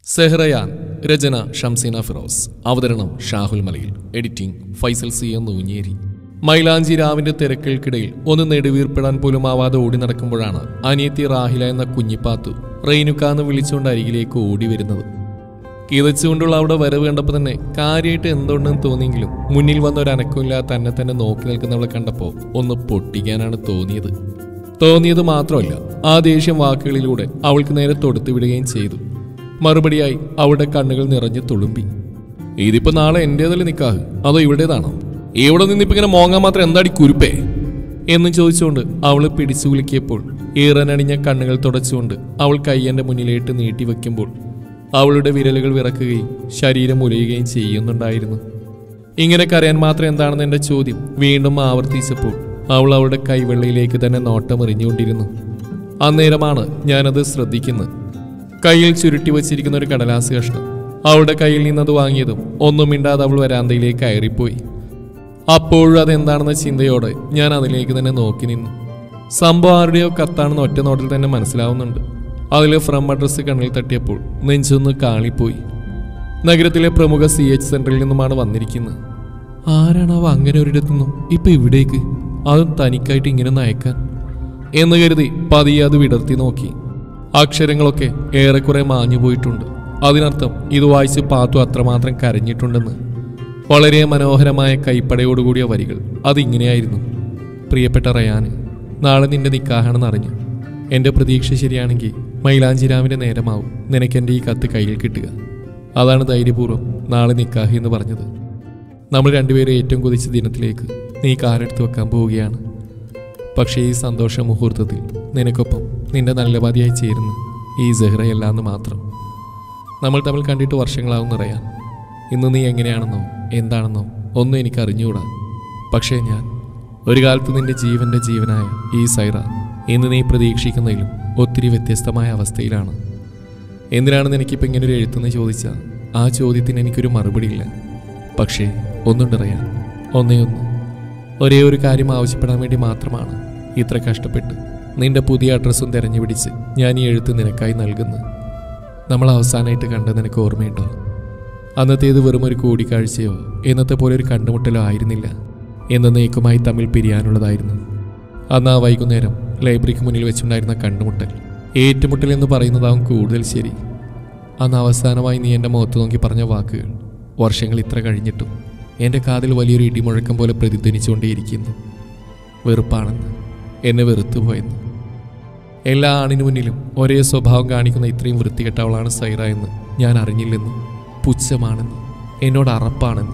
സെഹ്റയാൻ രചന ഷംസീന ഫിറോസ് അവതരണം Shahul Malayil editing Faisal C M Noonjeri മൈലാഞ്ചി രാവിന്റെ തിരക്കുകൾക്കിടയിൽ ഒന്ന് നെടുവീർപ്പിടാൻ പോലും ആവാതെ ഓടി നടക്കുമ്പോഴാണ് അനിയത്തി റാഹില എന്ന കുഞ്ഞിപ്പാത്തു റെയിനുക്കാന്ന് വിളിച്ചുകൊണ്ട് അരികിലേക്ക് ഓടി വരുന്നത് കിതച്ചുകൊണ്ടുള്ള അവിടെ വരവ് കണ്ടപ്പോൾ തന്നെ കാര്യമായിട്ട് എന്തുണ്ടെന്ന് തോന്നിയെങ്കിലും മുന്നിൽ വന്ന ഒരു അനക്കമില്ലാതെ തന്നെ തന്നെ നോക്കി നിൽക്കുന്നവളെ കണ്ടപ്പോൾ ഒന്ന് പൊട്ടിക്കാനാണ് തോന്നിയത് തോന്നിയത് മാത്രമല്ല ആ ദേഷ്യം വാക്കുകളിലൂടെ അവൾക്ക് നേരെ തൊടുത്തു വിടുകയും ചെയ്തു മറുപടിയായി അവളുടെ കണ്ണുകൾ നിറഞ്ഞു തുളുമ്പി ഇതിപ്പോ നാളെ എന്റേതല്ലേ നിക്കാഹ് അതോ ഇവിടേതാണോ ഇവിടെ നിന്നിപ്പോ ഇങ്ങനെ മോങ്ങാൻ മാത്രം എന്താടി കുരുപ്പേ എന്ന് ചോദിച്ചുകൊണ്ട് അവള് പിടിച്ചു കുലുക്കിയപ്പോൾ ഈറനണിഞ്ഞ കണ്ണുകൾ തുടച്ചുകൊണ്ട് അവൾ കയ്യന്റെ മുന്നിലേട്ട് നീട്ടി വയ്ക്കുമ്പോൾ അവളുടെ വിരലുകൾ വിറക്കുകയും ശരീരം ഉലയുകയും ചെയ്യുന്നുണ്ടായിരുന്നു ഇങ്ങനെ കരയാൻ മാത്രം എന്താണെന്ന് എന്റെ ചോദ്യം വീണ്ടും ആവർത്തിച്ചപ്പോൾ അവൾ അവളുടെ കൈവെള്ളയിലേക്ക് തന്നെ നോട്ടമെറിഞ്ഞുകൊണ്ടിരുന്നു അന്നേരമാണ് ഞാനത് ശ്രദ്ധിക്കുന്നത് കയ്യിൽ ചുരുട്ടി വച്ചിരിക്കുന്ന ഒരു കടലാസ് കഷ്ണം അവളുടെ കയ്യിൽ നിന്നത് വാങ്ങിയതും ഒന്നും മിണ്ടാതെ അവൾ വരാന്തയിലേക്ക് കയറിപ്പോയി അപ്പോഴും അതെന്താണെന്ന ചിന്തയോടെ ഞാൻ അതിലേക്ക് തന്നെ നോക്കി നിന്നു സംഭവം ആരുടെയോ കത്താണെന്ന് ഒറ്റ നോട്ടിൽ തന്നെ മനസ്സിലാവുന്നുണ്ട് അതിലെ ഫ്രം അഡ്രസ്സ് കണ്ണിൽ തട്ടിയപ്പോൾ നെഞ്ചൊന്ന് കാളിപ്പോയി നഗരത്തിലെ പ്രമുഖ സി എച്ച് സെന്ററിൽ നിന്നുമാണ് വന്നിരിക്കുന്നത് ആരാണാവ അങ്ങനെ ഒരിടത്തുനിന്നും ഇപ്പൊ ഇവിടേക്ക് അതും തനിക്കായിട്ട് ഇങ്ങനെ നയക്കാൻ എന്ന് കരുതി പതിയെ അത് വിടർത്തി നോക്കി അക്ഷരങ്ങളൊക്കെ ഏറെക്കുറെ മാഞ്ഞു പോയിട്ടുണ്ട് അതിനർത്ഥം ഇത് വായിച്ച് പാത്തു അത്രമാത്രം കരഞ്ഞിട്ടുണ്ടെന്ന് വളരെ മനോഹരമായ കൈപ്പടയോടുകൂടിയ വരികൾ അതിങ്ങനെയായിരുന്നു പ്രിയപ്പെട്ട റയാന് നാളെ നിന്റെ നിക്കാഹാണെന്ന് അറിഞ്ഞു എൻ്റെ പ്രതീക്ഷ ശരിയാണെങ്കിൽ മൈലാഞ്ചിരാമിൻ്റെ നേരമാവും നിനക്ക് എൻ്റെ ഈ കത്ത് കയ്യിൽ കിട്ടുക അതാണ് ധൈര്യപൂർവ്വം നാളെ നിക്കാഹ് എന്ന് പറഞ്ഞത് നമ്മൾ രണ്ടുപേരും ഏറ്റവും കൊതിച്ച ദിനത്തിലേക്ക് നീ കാലെടുത്ത് വെക്കാൻ പോവുകയാണ് പക്ഷേ ഈ സന്തോഷ മുഹൂർത്തത്തിൽ നിനക്കൊപ്പം നിന്റെ നല്ല പതിയായി ചേരുന്നു ഈ സെഹ്റയല്ല എന്ന് മാത്രം നമ്മൾ തമ്മിൽ കണ്ടിട്ട് വർഷങ്ങളാവും അറിയാൻ ഇന്ന് നീ എങ്ങനെയാണെന്നോ എന്താണെന്നോ ഒന്നും എനിക്ക് അറിഞ്ഞുകൂടാ പക്ഷേ ഞാൻ ഒരു കാലത്ത് നിന്റെ ജീവന്റെ ജീവനായ ഈ സൈറ ഇന്ന് നീ പ്രതീക്ഷിക്കുന്നതിലും ഒത്തിരി വ്യത്യസ്തമായ അവസ്ഥയിലാണ് എന്തിനാണ് നിനക്കിപ്പോൾ ഇങ്ങനെ ഒരു എഴുത്തെന്ന് ചോദിച്ചാൽ ആ ചോദ്യത്തിന് എനിക്കൊരു മറുപടിയില്ല പക്ഷേ ഒന്നുണ്ടറിയാൻ ഒന്നേ ഒന്ന് ഒരേ ഒരു കാര്യം ആവശ്യപ്പെടാൻ വേണ്ടി മാത്രമാണ് ഇത്ര കഷ്ടപ്പെട്ട് നിന്റെ പുതിയ അഡ്രസ്സും തിരഞ്ഞു പിടിച്ച് ഞാൻ ഈ എഴുത്ത് നിനക്കായി നൽകുന്നു നമ്മൾ അവസാനമായിട്ട് കണ്ട നിനക്ക് ഓർമ്മയുണ്ടോ അന്നത്തേത് വെറും ഒരു കൂടിക്കാഴ്ചയോ ഇന്നത്തെ പോലെ ഒരു കണ്ടുമുട്ടലോ ആയിരുന്നില്ല എന്നേക്കുമായി തമ്മിൽ പിരിയാനുള്ളതായിരുന്നു അന്ന് ആ വൈകുന്നേരം ലൈബ്രറിക്ക് മുന്നിൽ വെച്ചുണ്ടായിരുന്ന കണ്ടുമുട്ടൽ ഏറ്റുമുട്ടൽ എന്ന് പറയുന്നതാവും കൂടുതൽ ശരി അന്ന് അവസാനമായി നീ എൻ്റെ മുഖത്ത് നോക്കി പറഞ്ഞ വാക്കുകൾ വർഷങ്ങൾ ഇത്ര കഴിഞ്ഞിട്ടും എൻ്റെ കാതിൽ വലിയൊരു ഇടിമുഴക്കം പോലെ പ്രതിധ്വനിച്ചുകൊണ്ടേയിരിക്കുന്നു വെറുപ്പാണെന്ന് എന്നെ വെറുത്തുപോയെന്ന് എല്ലാ ആണിനു മുന്നിലും ഒരേ സ്വഭാവം കാണിക്കുന്ന ഇത്രയും വൃത്തികെട്ടവളാണ് സൈറ എന്ന് ഞാൻ അറിഞ്ഞില്ലെന്ന് പുച്ഛമാണെന്ന് എന്നോട് അറപ്പാണെന്ന്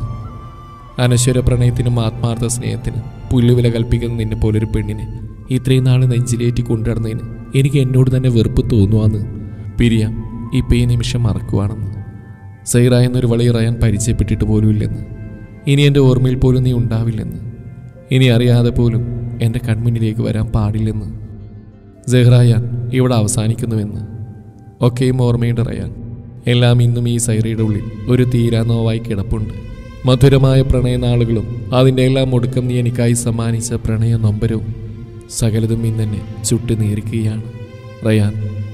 അനശ്വര പ്രണയത്തിനും ആത്മാർത്ഥ സ്നേഹത്തിനും പുല്ലുവില കൽപ്പിക്കുന്ന നിന്നെ പോലൊരു പെണ്ണിനെ ഇത്രയും നാൾ നെഞ്ചിലേറ്റി കൊണ്ടുവരുന്നതിന് എനിക്ക് എന്നോട് തന്നെ വെറുപ്പ് തോന്നുവാന്ന് പിരിയാം ഇപ്പം ഈ നിമിഷം മറക്കുവാണെന്ന് സൈറ എന്നൊരു വളി റയാൻ പരിചയപ്പെട്ടിട്ട് പോലുമില്ലെന്ന് ഇനി എൻ്റെ ഓർമ്മയിൽ പോലും നീ ഉണ്ടാവില്ലെന്ന് ഇനി അറിയാതെ പോലും എൻ്റെ കൺമുന്നിലേക്ക് വരാൻ പാടില്ലെന്ന് സെഹ്റായാൻ ഇവിടെ അവസാനിക്കുന്നുവെന്ന് ഒക്കെയും ഓർമ്മയുണ്ട് റയാൻ എല്ലാം ഇന്നും ഈ സൈറയുടെ ഉള്ളിൽ ഒരു തീരാ നോവായി കിടപ്പുണ്ട് മധുരമായ പ്രണയനാളുകളും അതിൻ്റെ എല്ലാം ഒടുക്കം നീ എനിക്കായി സമ്മാനിച്ച പ്രണയ നൊമ്പരവും സകലതും ഇന്നെന്നെ ചുട്ടു നീറിക്കുകയാണ് റയാൻ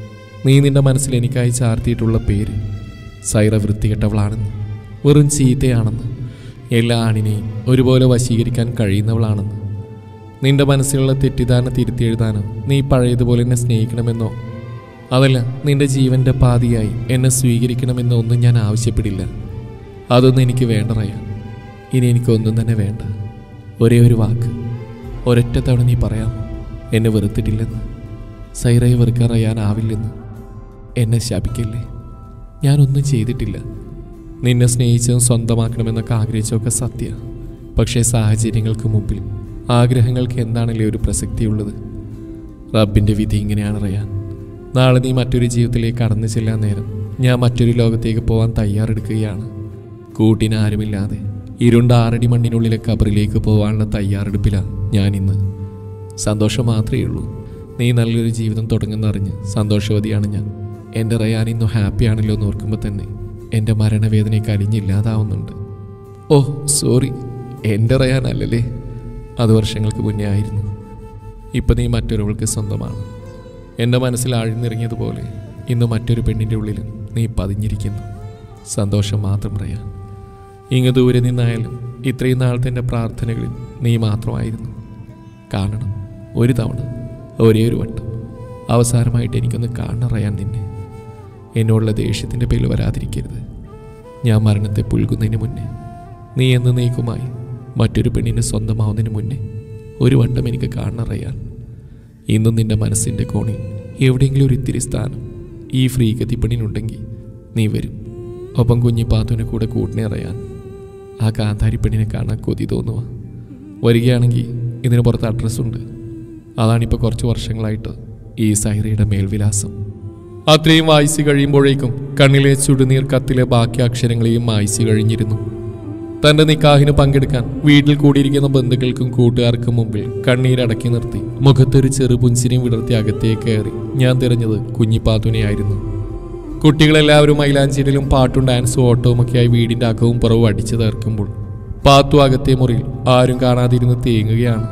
നീ നിന്റെ മനസ്സിൽ എനിക്കായി ചാർത്തിയിട്ടുള്ള പേര് സൈറ വൃത്തികെട്ടവളാണെന്ന് വെറും ചീത്തയാണെന്ന് എല്ലാ ആണിനെയും ഒരുപോലെ വശീകരിക്കാൻ കഴിയുന്നവളാണെന്ന് നിന്റെ മനസ്സിലുള്ള തെറ്റിദ്ധാരണ തിരുത്തി എഴുതാനോ നീ പഴയതുപോലെ എന്നെ സ്നേഹിക്കണമെന്നോ അതല്ല നിന്റെ ജീവന്റെ പാതിയായി എന്നെ സ്വീകരിക്കണമെന്നോ ഒന്നും ഞാൻ ആവശ്യപ്പെടില്ല അതൊന്നും എനിക്ക് വേണ്ട റയാൻ ഇനി എനിക്കൊന്നും തന്നെ വേണ്ട ഒരേ ഒരു വാക്ക് ഒരൊറ്റ തവണ നീ പറയാമോ എന്നെ വെറുത്തിട്ടില്ലെന്ന് സൈറയെ വെറുക്കാൻ റയാനാവില്ലെന്ന് എന്നെ ശപിക്കല്ലേ ഞാനൊന്നും ചെയ്തിട്ടില്ല നിന്നെ സ്നേഹിച്ചതും സ്വന്തമാക്കണമെന്നൊക്കെ ആഗ്രഹിച്ചതൊക്കെ സത്യ പക്ഷേ സാഹചര്യങ്ങൾക്ക് മുമ്പിൽ ആഗ്രഹങ്ങൾക്ക് എന്താണല്ലേ ഒരു പ്രസക്തിയുള്ളത് റബ്ബിൻ്റെ വിധി ഇങ്ങനെയാണ് അറിയാൻ നാളെ നീ മറ്റൊരു ജീവിതത്തിലേക്ക് കടന്നു ചെല്ലാൻ നേരം ഞാൻ മറ്റൊരു ലോകത്തേക്ക് പോകാൻ തയ്യാറെടുക്കുകയാണ് കൂട്ടിന് ആരുമില്ലാതെ ഇരുണ്ട ആറടി മണ്ണിനുള്ളിലെ കബറിലേക്ക് പോകാനുള്ള തയ്യാറെടുപ്പിലാണ് ഞാനിന്ന് സന്തോഷം മാത്രമേ ഉള്ളൂ നീ നല്ലൊരു ജീവിതം തുടങ്ങുന്നറിഞ്ഞ് സന്തോഷവതിയാണ് ഞാൻ എൻ്റെ റയാൻ ഇന്നും ഹാപ്പിയാണല്ലോ എന്ന് ഓർക്കുമ്പോൾ തന്നെ എൻ്റെ മരണവേദനയ്ക്ക് അലിഞ്ഞില്ലാതാവുന്നുണ്ട് ഓ സോറി എൻ്റെ റയാനല്ലല്ലേ അത് വർഷങ്ങൾക്ക് മുന്നേ ആയിരുന്നു ഇപ്പം നീ മറ്റൊരുവൾക്ക് സ്വന്തമാണ് എൻ്റെ മനസ്സിൽ ആഴ്ന്നിറങ്ങിയതുപോലെ ഇന്ന് മറ്റൊരു പെണ്ണിൻ്റെ ഉള്ളിലും നീ പതിഞ്ഞിരിക്കുന്നു സന്തോഷം മാത്രം പറയാൻ ഇങ്ങ് ദൂരെ നിന്നായാലും ഇത്രയും നാളത്തെ എൻ്റെ പ്രാർത്ഥനകളിൽ നീ മാത്രമായിരുന്നു കാണണം ഒരു തവണ ഒരേ ഒരു വട്ടം അവസാനമായിട്ട് എനിക്കൊന്ന് കാണറയാൻ നിന്നെ എന്നോടുള്ള ദേഷ്യത്തിൻ്റെ പേരിൽ വരാതിരിക്കരുത് ഞാൻ മരണത്തെ പുൽകുന്നതിന് മുന്നേ നീ എന്ന് നീക്കുമായി മറ്റൊരു പെണ്ണിനെ സ്വന്തമാവുന്നതിന് മുന്നേ ഒരു വട്ടം എനിക്ക് കാണറയാൻ ഇന്നും നിന്റെ മനസ്സിൻ്റെ കോണിൽ എവിടെയെങ്കിലും ഒരു ഇത്തിരി സ്ഥാനം ഈ ഫ്രീ കത്തിപ്പെണ്ണിനുണ്ടെങ്കിൽ നീ വരും ഒപ്പം കുഞ്ഞി പാത്തുവിനെ കൂടെ കൂട്ടിനെ അറിയാൻ ആ കാന്താരി പെണ്ണിനെ കാണാൻ കൊതി തോന്നുക വരികയാണെങ്കിൽ ഇതിന് പുറത്ത് അഡ്രസ്സുണ്ട് അതാണിപ്പോൾ കുറച്ച് വർഷങ്ങളായിട്ട് ഈ സൈറയുടെ മേൽവിലാസം അത്രയും വായിച്ചു കഴിയുമ്പോഴേക്കും കണ്ണിലെ ചുടുനീർ കത്തിലെ ബാക്കി അക്ഷരങ്ങളെയും വായിച്ചു കഴിഞ്ഞിരുന്നു തന്റെ നിക്കാഹിന് പങ്കെടുക്കാൻ വീട്ടിൽ കൂടിയിരിക്കുന്ന ബന്ധുക്കൾക്കും കൂട്ടുകാർക്കും മുമ്പിൽ കണ്ണീരടക്കി നിർത്തി മുഖത്തൊരു ചെറു പുഞ്ചിരിയും വിടർത്തി അകത്തേക്ക് കയറി ഞാൻ തിരഞ്ഞത് കുഞ്ഞിപ്പാത്തുനെയായിരുന്നു കുട്ടികളെല്ലാവരും മൈലാഞ്ചേരിയിലും പാട്ടും ഡാൻസും ഓട്ടവുമൊക്കെയായി വീടിന്റെ അകവും പുറവും അടിച്ചു തീർക്കുമ്പോൾ പാത്തു അകത്തെ മുറിയിൽ ആരും കാണാതിരുന്ന് തേങ്ങുകയാണ്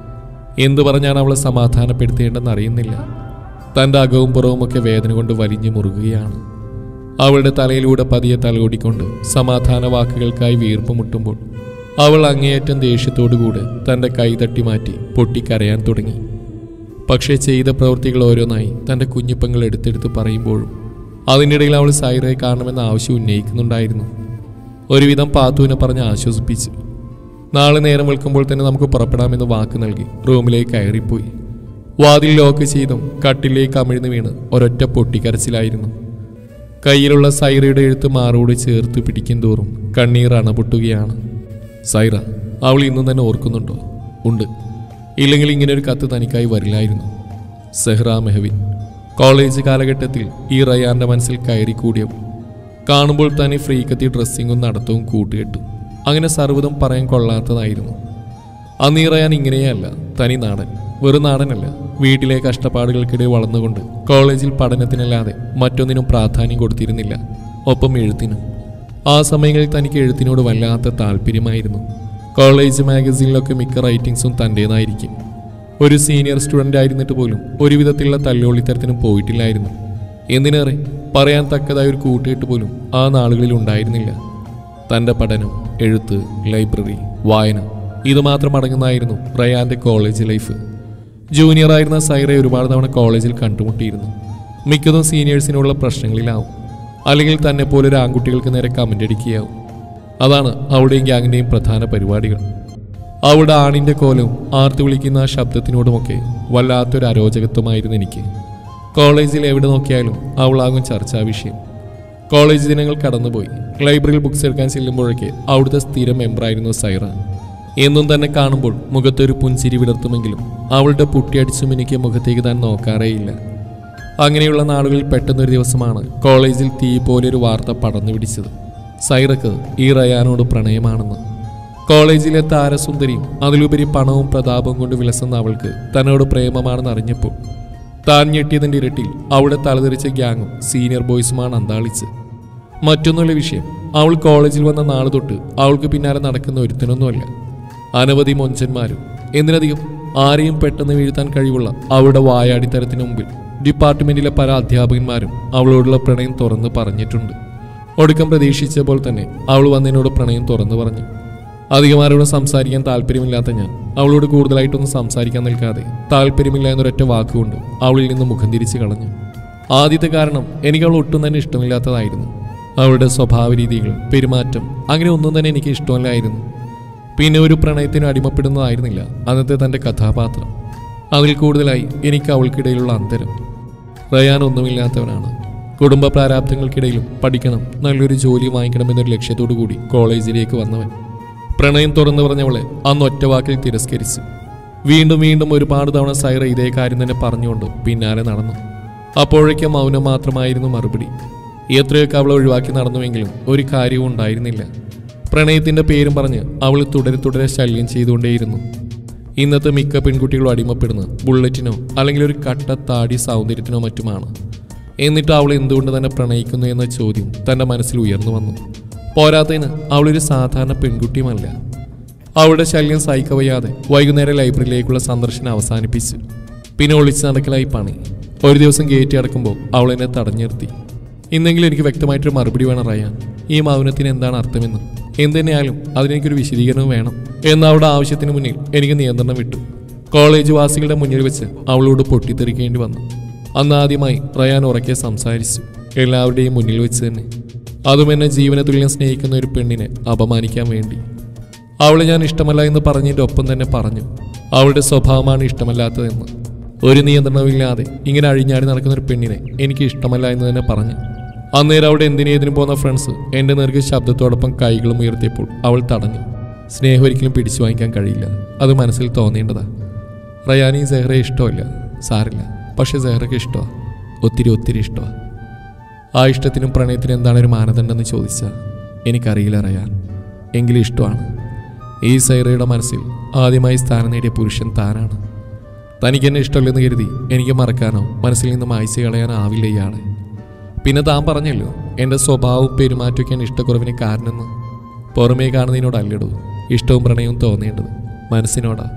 എന്തു പറഞ്ഞാണ് അവളെ സമാധാനപ്പെടുത്തേണ്ടെന്ന് അറിയുന്നില്ല തൻ്റെ അകവും പുറവുമൊക്കെ വേദന കൊണ്ട് വലിഞ്ഞു മുറുകുകയാണ് അവളുടെ തലയിലൂടെ പതിയെ തലകൂടിക്കൊണ്ട് സമാധാന വാക്കുകൾക്കായി വീർപ്പ് മുട്ടുമ്പോൾ അവൾ അങ്ങേയറ്റം ദേഷ്യത്തോടുകൂടെ തൻ്റെ കൈ തട്ടി മാറ്റി പൊട്ടിക്കരയാൻ തുടങ്ങി പക്ഷേ ചെയ്ത പ്രവൃത്തികൾ ഓരോന്നായി തൻ്റെ കുഞ്ഞിപ്പങ്ങൾ എടുത്തെടുത്ത് പറയുമ്പോഴും അതിനിടയിൽ അവൾ സൈറയെ കാണണമെന്ന ആവശ്യം ഉന്നയിക്കുന്നുണ്ടായിരുന്നു ഒരുവിധം പാത്തുവിനെ പറഞ്ഞ് ആശ്വസിപ്പിച്ചു നാളെ നേരം വെളുക്കുമ്പോൾ തന്നെ നമുക്ക് പുറപ്പെടാമെന്ന് വാക്ക് നൽകി റൂമിലേക്ക് കയറിപ്പോയി വാതിൽ ലോക്ക് ചെയ്തും കട്ടിലേക്ക് അമിഴ്ന്നു വീണ് ഒരൊറ്റ പൊട്ടിക്കരച്ചിലായിരുന്നു കയ്യിലുള്ള സൈറയുടെ എഴുത്ത് മാറോട് ചേർത്ത് പിടിക്കും തോറും കണ്ണീർ അണപൊട്ടുകയാണ് സൈറ അവൾ ഇന്നും തന്നെ ഓർക്കുന്നുണ്ടോ ഉണ്ട് ഇല്ലെങ്കിൽ ഇങ്ങനെ ഒരു കത്ത് തനിക്കായി വരില്ലായിരുന്നു സെഹ്റ മെഹവിൻ കോളേജ് കാലഘട്ടത്തിൽ ഈ റയാന്റെ മനസ്സിൽ കയറി കൂടിയവൾ കാണുമ്പോൾ തന്നെ ഫ്രീക്കത്തി ഡ്രസ്സിങ്ങും നടത്തവും കൂട്ടുകെട്ടും അങ്ങനെ സർവ്വതും പറയാൻ കൊള്ളാത്തതായിരുന്നു അന്ന് ഈ റയാൻ ഇങ്ങനെയല്ല തനി നാടൻ വെറും നാടനല്ല വീട്ടിലെ കഷ്ടപ്പാടുകൾക്കിടെ വളർന്നുകൊണ്ട് കോളേജിൽ പഠനത്തിനല്ലാതെ മറ്റൊന്നിനും പ്രാധാന്യം കൊടുത്തിരുന്നില്ല ഒപ്പം എഴുത്തിനും ആ സമയങ്ങളിൽ തനിക്ക് എഴുത്തിനോട് വല്ലാത്ത താല്പര്യമായിരുന്നു കോളേജ് മാഗസീനിലൊക്കെ മിക്ക റൈറ്റിംഗ്സും തൻ്റേതായിരിക്കും ഒരു സീനിയർ സ്റ്റുഡൻ്റ് ആയിരുന്നിട്ട് പോലും ഒരു വിധത്തിലുള്ള തല്ലോളിത്തരത്തിനും പോയിട്ടില്ലായിരുന്നു എന്തിനേറെ പറയാൻ തക്കതായ ഒരു കൂട്ടുകെട്ട് പോലും ആ നാളുകളിൽ ഉണ്ടായിരുന്നില്ല തൻ്റെ പഠനം എഴുത്ത് ലൈബ്രറി വായന ഇത് മാത്രം അടങ്ങുന്നതായിരുന്നു റയാന്റെ കോളേജ് ലൈഫ് ജൂനിയർ ആയിരുന്ന സൈറെ ഒരുപാട് തവണ കോളേജിൽ കണ്ടുമുട്ടിയിരുന്നു മിക്കതും സീനിയേഴ്സിനുള്ള പ്രശ്നങ്ങളിലാവും അല്ലെങ്കിൽ തന്നെ പോലെ ഒരു ആൺകുട്ടികൾക്ക് നേരെ കമൻ്റ് അടിക്കുകയാവും അതാണ് അവളുടെയും ഗ്യാങ്ങിൻ്റെയും പ്രധാന പരിപാടികൾ അവളുടെ ആണിൻ്റെ കോലവും ആർത്ത് വിളിക്കുന്ന ആ ശബ്ദത്തിനോടുമൊക്കെ വല്ലാത്തൊരു അരോചകത്വമായിരുന്നു എനിക്ക് കോളേജിൽ എവിടെ നോക്കിയാലും അവളാകും ചർച്ചാ വിഷയം കോളേജ് ദിനങ്ങൾ കടന്നുപോയി ലൈബ്രറിയിൽ ബുക്സ് എടുക്കാൻ ചെല്ലുമ്പോഴൊക്കെ അവിടുത്തെ സ്ഥിരം മെമ്പറായിരുന്നു സൈറ എന്നും തന്നെ കാണുമ്പോൾ മുഖത്തൊരു പുഞ്ചിരി വിടർത്തുമെങ്കിലും അവളുടെ പുട്ടിയടിച്ചു മിനിക്ക് മുഖത്തേക്ക് താൻ നോക്കാറേയില്ല അങ്ങനെയുള്ള നാളുകളിൽ പെട്ടെന്നൊരു ദിവസമാണ് കോളേജിൽ തീ പോലെ ഒരു വാർത്ത പടർന്നു പിടിച്ചത് സൈറക്ക് ഈ റയാനോട് പ്രണയമാണെന്ന് കോളേജിലെ താരസുന്ദരിയും അതിലുപരി പണവും പ്രതാപവും കൊണ്ട് വിലസുന്ന അവൾക്ക് തന്നോട് പ്രേമമാണെന്ന് അറിഞ്ഞപ്പോൾ താൻ ഞെട്ടിയതിൻ്റെ ഇരട്ടിൽ അവിടെ തലതെറിച്ച ഗ്യാങ്ങും സീനിയർ ബോയ്സുമാണ് അന്താളിച്ച് മറ്റൊന്നുള്ള വിഷയം അവൾ കോളേജിൽ വന്ന നാള് തൊട്ട് അവൾക്ക് പിന്നാലെ നടക്കുന്ന ഒരുത്തനൊന്നുമല്ല അനവധി മൊഞ്ചന്മാരും എന്തിനധികം ആരെയും പെട്ടെന്ന് വീഴ്ത്താൻ കഴിവുള്ള അവളുടെ വായാടിത്തരത്തിന് മുമ്പിൽ ഡിപ്പാർട്ട്മെന്റിലെ പല അധ്യാപകന്മാരും അവളോടുള്ള പ്രണയം തുറന്ന് പറഞ്ഞിട്ടുണ്ട് ഒടുക്കം പ്രതീക്ഷിച്ച പോലെ തന്നെ അവൾ വന്നതിനോട് പ്രണയം തുറന്നു പറഞ്ഞു അധികമാരോട് സംസാരിക്കാൻ താല്പര്യമില്ലാത്ത ഞാൻ അവളോട് കൂടുതലായിട്ടൊന്നും സംസാരിക്കാൻ നിൽക്കാതെ താല്പര്യമില്ല എന്നൊരൊറ്റ വാക്കുകൊണ്ട് അവളിൽ നിന്ന് മുഖം തിരിച്ചു കളഞ്ഞു ആദ്യത്തെ കാരണം എനിക്ക് അവൾ ഒട്ടും തന്നെ ഇഷ്ടമില്ലാത്തതായിരുന്നു അവളുടെ സ്വഭാവ രീതികൾ പെരുമാറ്റം അങ്ങനെ ഒന്നും തന്നെ എനിക്ക് ഇഷ്ടമല്ലായിരുന്നു പിന്നെ ഒരു പ്രണയത്തിന് അടിമപ്പെടുന്നതായിരുന്നില്ല അന്നത്തെ തൻ്റെ കഥാപാത്രം അതിൽ കൂടുതലായി എനിക്ക് അവൾക്കിടയിലുള്ള അന്തരം റയാൻ ഒന്നുമില്ലാത്തവനാണ് കുടുംബ പ്രാരാബ്ദങ്ങൾക്കിടയിലും പഠിക്കണം നല്ലൊരു ജോലി വാങ്ങിക്കണം എന്നൊരു ലക്ഷ്യത്തോടു കൂടി കോളേജിലേക്ക് വന്നവൻ പ്രണയം തുറന്നു പറഞ്ഞവളെ അന്ന് ഒറ്റ വാക്കിൽ തിരസ്കരിച്ചു വീണ്ടും വീണ്ടും ഒരുപാട് തവണ സൈറ ഇതേ കാര്യം തന്നെ പറഞ്ഞുകൊണ്ട് പിന്നാലെ നടന്നു അപ്പോഴേക്കും മൗനം മാത്രമായിരുന്നു മറുപടി എത്രയൊക്കെ അവളെ ഒഴിവാക്കി നടന്നുവെങ്കിലും ഒരു കാര്യവും ഉണ്ടായിരുന്നില്ല പ്രണയത്തിന്റെ പേരും പറഞ്ഞ് അവൾ തുടരെ തുടരെ ശല്യം ചെയ്തുകൊണ്ടേയിരുന്നു ഇന്നത്തെ മിക്ക പെൺകുട്ടികളും അടിമപ്പെടുന്നത് ബുള്ളറ്റിനോ അല്ലെങ്കിൽ ഒരു കട്ട താടി സൗന്ദര്യത്തിനോ മറ്റുമാണ് എന്നിട്ട് അവൾ എന്തുകൊണ്ട് തന്നെ പ്രണയിക്കുന്നു എന്ന ചോദ്യം തന്റെ മനസ്സിൽ ഉയർന്നു വന്നു പോരാത്തതിന് അവളൊരു സാധാരണ പെൺകുട്ടിയുമല്ല അവളുടെ ശല്യം സഹിക്കവയ്യാതെ വൈകുന്നേരം ലൈബ്രറിയിലേക്കുള്ള സന്ദർശനം അവസാനിപ്പിച്ചു പിന്നെ ഒളിച്ചു നടക്കലായി പണി ഒരു ദിവസം ഗേറ്റ് അടക്കുമ്പോൾ അവൾ എന്നെ തടഞ്ഞു നിർത്തി ഇന്നെങ്കിലും എനിക്ക് വ്യക്തമായിട്ടൊരു മറുപടി വേണം റയാൻ ഈ മൗനത്തിന് എന്താണ് അർത്ഥമെന്ന് എന്തുതന്നെയായാലും അതിനെനിക്കൊരു വിശദീകരണം വേണം എന്ന അവളുടെ ആവശ്യത്തിന് മുന്നിൽ എനിക്ക് നിയന്ത്രണം വിട്ടു കോളേജ് വാസികളുടെ മുന്നിൽ വെച്ച് അവളോട് പൊട്ടിത്തെറിക്കേണ്ടി വന്നു അന്ന് ആദ്യമായി റയാൻ ഉറക്കെ സംസാരിച്ചു എല്ലാവരുടെയും മുന്നിൽ വെച്ച് തന്നെ അതും എന്നെ ജീവന തുല്യം സ്നേഹിക്കുന്ന ഒരു പെണ്ണിനെ അപമാനിക്കാൻ വേണ്ടി അവളെ ഞാൻ ഇഷ്ടമല്ല എന്ന് പറഞ്ഞതിൻ്റെ ഒപ്പം തന്നെ പറഞ്ഞു അവളുടെ സ്വഭാവമാണ് ഇഷ്ടമല്ലാത്തതെന്ന് ഒരു നിയന്ത്രണമില്ലാതെ ഇങ്ങനെ അഴിഞ്ഞാടി നടക്കുന്ന ഒരു പെണ്ണിനെ എനിക്ക് ഇഷ്ടമല്ല എന്ന് തന്നെ പറഞ്ഞു അന്നേരം അവിടെ എന്തിനേതിനും പോകുന്ന ഫ്രണ്ട്സ് എൻ്റെ നേർക്ക് ശബ്ദത്തോടൊപ്പം കൈകളും ഉയർത്തിയപ്പോൾ അവൾ തടഞ്ഞു സ്നേഹം ഒരിക്കലും പിടിച്ചു വാങ്ങിക്കാൻ കഴിയില്ല അത് മനസ്സിൽ തോന്നേണ്ടതാ റയാനി സെഹ്റയെ ഇഷ്ടമല്ല സാരില്ല പക്ഷെ സെഹ്റയ്ക്ക് ഇഷ്ടമാണ് ഒത്തിരി ഒത്തിരി ഇഷ്ടമാണ് ആ ഇഷ്ടത്തിനും പ്രണയത്തിനും എന്താണ് ഒരു മാനദണ്ഡം എന്ന് ചോദിച്ചാൽ എനിക്കറിയില്ല റയാൻ എങ്കിലും ഇഷ്ടമാണ് ഈ സൈറയുടെ മനസ്സിൽ ആദ്യമായി സ്ഥാനം നേടിയ പുരുഷൻ താനാണ് തനിക്ക് എന്നെ ഇഷ്ടമല്ലെന്ന് കരുതി എനിക്ക് മറക്കാനോ മനസ്സിൽ നിന്ന് മായ്ച്ചു കളയാനോ ആവില്ല ഇയാളെ പിന്നെ താൻ പറഞ്ഞല്ലോ എൻ്റെ സ്വഭാവവും പെരുമാറ്റമൊക്കെയാണ് ഇഷ്ടക്കുറവിന് കാരണമെന്ന് പുറമേ കാണുന്നതിനോടല്ലടൂ ഇഷ്ടവും പ്രണയവും തോന്നേണ്ടത് മനസ്സിനോടാ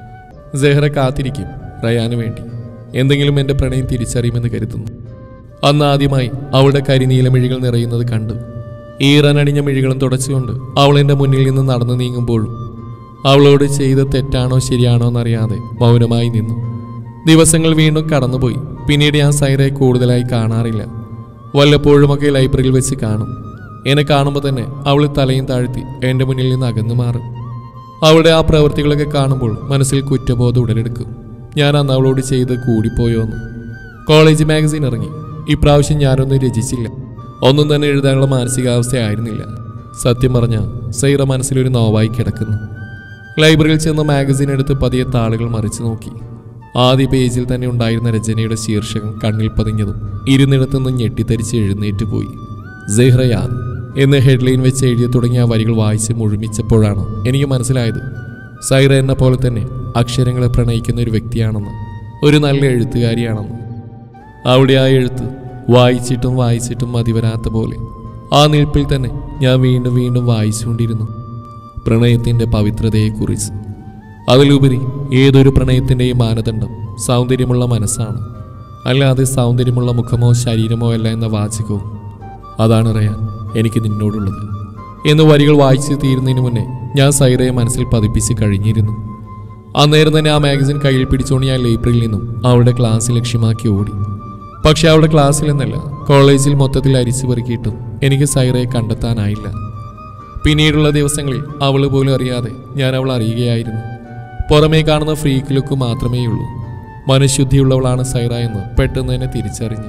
സെഹ്റ കാത്തിരിക്കും റയാന് വേണ്ടി എന്തെങ്കിലും എൻ്റെ പ്രണയം തിരിച്ചറിയുമെന്ന് കരുതുന്നു അന്ന് ആദ്യമായി അവളുടെ കരിനീലമിഴികൾ നിറയുന്നത് കണ്ടു ഈറനണിഞ്ഞ മിഴികളും തുടച്ചുകൊണ്ട് അവൾ എൻ്റെ മുന്നിൽ നിന്ന് നടന്നു നീങ്ങുമ്പോഴും അവളോട് ചെയ്ത തെറ്റാണോ ശരിയാണോ എന്നറിയാതെ മൗനമായി നിന്നു ദിവസങ്ങൾ വീണ്ടും കടന്നുപോയി പിന്നീട് ഞാൻ സൈറയെ കൂടുതലായി കാണാറില്ല വല്ലപ്പോഴുമൊക്കെ ലൈബ്രറിയിൽ വെച്ച് കാണും എന്നെ കാണുമ്പോൾ തന്നെ അവൾ തലയും താഴ്ത്തി എൻ്റെ മുന്നിൽ നിന്ന് അകന്നു മാറും അവളുടെ ആ പ്രവൃത്തികളൊക്കെ കാണുമ്പോൾ മനസ്സിൽ കുറ്റബോധം ഉടലെടുക്കും ഞാൻ അന്ന് അവളോട് ചെയ്ത് കൂടിപ്പോയോ എന്ന് കോളേജ് മാഗസിൻ ഇറങ്ങി ഇപ്രാവശ്യം ഞാനൊന്നും രചിച്ചില്ല ഒന്നും തന്നെ എഴുതാനുള്ള മാനസികാവസ്ഥയായിരുന്നില്ല സത്യം പറഞ്ഞ സൈറ മനസ്സിലൊരു നോവായി കിടക്കുന്നു ലൈബ്രറിയിൽ ചെന്ന് മാഗസിൻ എടുത്ത് പതിയെ താളുകൾ മറിച്ചു നോക്കി ആദ്യ പേജിൽ തന്നെ ഉണ്ടായിരുന്ന രചനയുടെ ശീർഷകം കണ്ണിൽ പതിഞ്ഞതും ഇരുന്നിടത്തുനിന്ന് ഞെട്ടിത്തരിച്ച് എഴുന്നേറ്റ് പോയി സെഹ്റയാൻ എന്ന് ഹെഡ്ലൈൻ വെച്ച് എഴുതി തുടങ്ങിയ ആ വരികൾ വായിച്ച് മുഴുമിച്ചപ്പോഴാണ് എനിക്ക് മനസ്സിലായത് സൈറ എന്ന പോലെ തന്നെ അക്ഷരങ്ങളെ പ്രണയിക്കുന്ന ഒരു വ്യക്തിയാണെന്ന് ഒരു നല്ല എഴുത്തുകാരിയാണെന്ന് അവിടെ ആ എഴുത്ത് വായിച്ചിട്ടും വായിച്ചിട്ടും മതി വരാത്ത പോലെ ആ നിൽപ്പിൽ തന്നെ ഞാൻ വീണ്ടും വീണ്ടും വായിച്ചുകൊണ്ടിരുന്നു പ്രണയത്തിൻ്റെ പവിത്രതയെക്കുറിച്ച് അതിലുപരി ഏതൊരു പ്രണയത്തിൻ്റെയും മാനദണ്ഡം സൗന്ദര്യമുള്ള മനസ്സാണ് അല്ലാതെ സൗന്ദര്യമുള്ള മുഖമോ ശരീരമോ അല്ല എന്ന വാചകവും അതാണ് അറിയാൻ എനിക്ക് നിന്നോടുള്ളത് എന്ന് വരികൾ വായിച്ച് തീരുന്നതിന് മുന്നേ ഞാൻ സൈറയെ മനസ്സിൽ പതിപ്പിച്ച് കഴിഞ്ഞിരുന്നു അന്നേരം തന്നെ ആ മാഗസിൻ കയ്യിൽ പിടിച്ചുകൊണ്ട് ഞാൻ ലൈബ്രറിയിൽ നിന്നും അവളുടെ ക്ലാസ് ലക്ഷ്യമാക്കി ഓടി പക്ഷെ അവളുടെ ക്ലാസ്സിൽ നിന്നല്ല കോളേജിൽ മൊത്തത്തിൽ അരിച്ചു പെറുക്കിയിട്ടും എനിക്ക് സൈറയെ കണ്ടെത്താനായില്ല പിന്നീടുള്ള ദിവസങ്ങളിൽ അവൾ പോലും അറിയാതെ ഞാൻ അവൾ അറിയുകയായിരുന്നു പുറമേ കാണുന്ന ഫ്രീക്ക് ലുക്ക് മാത്രമേ ഉള്ളൂ മനഃശുദ്ധിയുള്ളവളാണ് സൈറ എന്ന് പെട്ടെന്ന് തന്നെ തിരിച്ചറിഞ്ഞു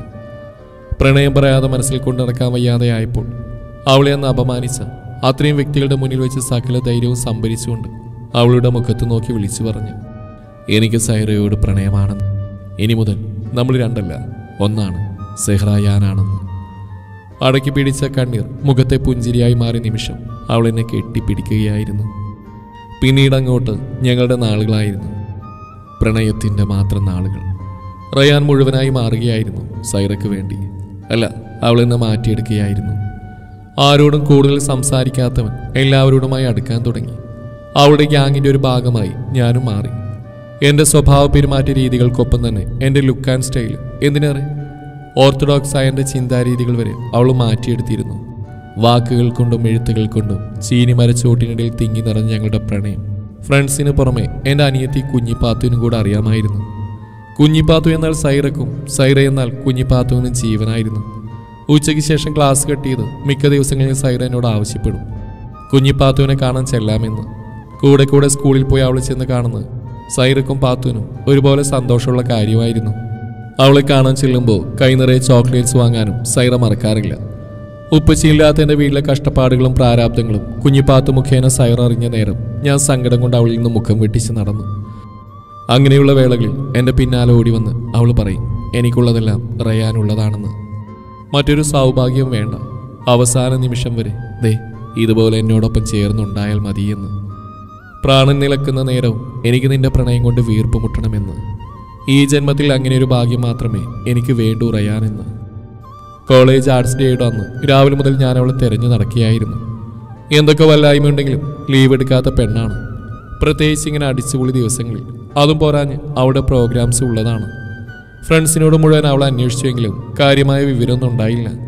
പ്രണയം പറയാതെ മനസ്സിൽ കൊണ്ടു നടക്കാൻ വയ്യാതെ ആയപ്പോൾ അവളെ അന്ന് അപമാനിച്ച അത്രയും വ്യക്തികളുടെ മുന്നിൽ വെച്ച് സകല ധൈര്യവും സംഭരിച്ചുകൊണ്ട് അവളുടെ മുഖത്ത് നോക്കി വിളിച്ചു പറഞ്ഞു എനിക്ക് സൈറയോട് പ്രണയമാണെന്ന് ഇനി മുതൽ നമ്മൾ രണ്ടല്ല ഒന്നാണ് സെഹ്റ ഞാനാണെന്ന് അടക്കി പിടിച്ച കണ്ണീർ മുഖത്തെ പുഞ്ചിരിയായി മാറിയ നിമിഷം അവൾ എന്നെ കെട്ടിപ്പിടിക്കുകയായിരുന്നു പിന്നീട് അങ്ങോട്ട് ഞങ്ങളുടെ നാളുകളായിരുന്നു പ്രണയത്തിൻ്റെ മാത്രം നാളുകൾ റയാൻ മുഴുവനായി മാറുകയായിരുന്നു സൈറയ്ക്ക് വേണ്ടി അല്ല അവൾ എന്നെ മാറ്റിയെടുക്കുകയായിരുന്നു ആരോടും കൂടുതൽ സംസാരിക്കാത്തവൻ എല്ലാവരോടുമായി അടുക്കാൻ തുടങ്ങി അവളുടെ ഗ്യാങ്ങിൻ്റെ ഒരു ഭാഗമായി ഞാനും മാറി എൻ്റെ സ്വഭാവ പെരുമാറ്റ രീതികൾക്കൊപ്പം തന്നെ എൻ്റെ ലുക്ക് ആൻഡ് സ്റ്റൈൽ എന്തിനേറെ ഓർത്തഡോക്സ് ആയ എൻ്റെ ചിന്താരീതികൾ വരെ അവൾ മാറ്റിയെടുത്തിരുന്നു വാക്കുകൾ കൊണ്ടും എഴുത്തുകൾ കൊണ്ടും ചീനിമരച്ചോട്ടിനിടയിൽ തിങ്ങി നിറഞ്ഞ ഞങ്ങളുടെ പ്രണയം ഫ്രണ്ട്സിന് പുറമെ എൻ്റെ അനിയത്തി കുഞ്ഞിപ്പാത്തുവിനും കൂടെ അറിയാമായിരുന്നു കുഞ്ഞിപ്പാത്തു എന്നാൽ സൈറക്കും സൈറ എന്നാൽ കുഞ്ഞിപ്പാത്തുവിനും ജീവനായിരുന്നു ഉച്ചയ്ക്ക് ശേഷം ക്ലാസ് കെട്ടിയത് മിക്ക ദിവസങ്ങളിൽ സൈറ എന്നോട് ആവശ്യപ്പെടും കുഞ്ഞിപ്പാത്തുവിനെ കാണാൻ ചെല്ലാമെന്ന് കൂടെ കൂടെ സ്കൂളിൽ പോയി അവളെ ചെന്ന് കാണുന്നത് സൈറക്കും പാത്തുവിനും ഒരുപോലെ സന്തോഷമുള്ള കാര്യമായിരുന്നു അവളെ കാണാൻ ചെല്ലുമ്പോൾ കൈ നിറയെ ചോക്ലേറ്റ്സ് വാങ്ങാനും സൈറ മറക്കാറില്ല ഉപ്പച്ചിയില്ലാത്ത എൻ്റെ വീട്ടിലെ കഷ്ടപ്പാടുകളും പ്രാരാബ്ദങ്ങളും കുഞ്ഞിപ്പാത്തു മുഖേന സൈറ അറിഞ്ഞ നേരം ഞാൻ സങ്കടം കൊണ്ട് അവളിൽ നിന്ന് മുഖം വെട്ടിച്ച് നടന്നു അങ്ങനെയുള്ള വേളകളിൽ എൻ്റെ പിന്നാലെ ഓടി വന്ന് അവൾ പറയും എനിക്കുള്ളതെല്ലാം റയാനുള്ളതാണെന്ന് മറ്റൊരു സൗഭാഗ്യം വേണ്ട അവസാന നിമിഷം വരെ ദേ ഇതുപോലെ എന്നോടൊപ്പം ചേർന്നുണ്ടായാൽ മതിയെന്ന് പ്രാണൻ നിലക്കുന്ന നേരവും എനിക്ക് നിന്റെ പ്രണയം കൊണ്ട് വീർപ്പ് മുട്ടണമെന്ന് ഈ ജന്മത്തിൽ അങ്ങനെ ഒരു ഭാഗ്യം മാത്രമേ എനിക്ക് വേണ്ടൂ റയാനെന്ന് കോളേജ് ആർട്സ് ഡേയുടെ അന്ന് രാവിലെ മുതൽ ഞാൻ അവളെ തെരഞ്ഞു നടക്കുകയായിരുന്നു എന്തൊക്കെ വല്ലായ്മയുണ്ടെങ്കിലും ലീവ് എടുക്കാത്ത പെണ്ണാണ് പ്രത്യേകിച്ച് ഇങ്ങനെ അടിച്ചുപൊളി ദിവസങ്ങളിൽ അതും പോരാഞ്ഞ് അവിടെ പ്രോഗ്രാംസ് ഉള്ളതാണ് ഫ്രണ്ട്സിനോട് മുഴുവൻ അവൾ അന്വേഷിച്ചുവെങ്കിലും കാര്യമായ വിവരമൊന്നും ഉണ്ടായില്ല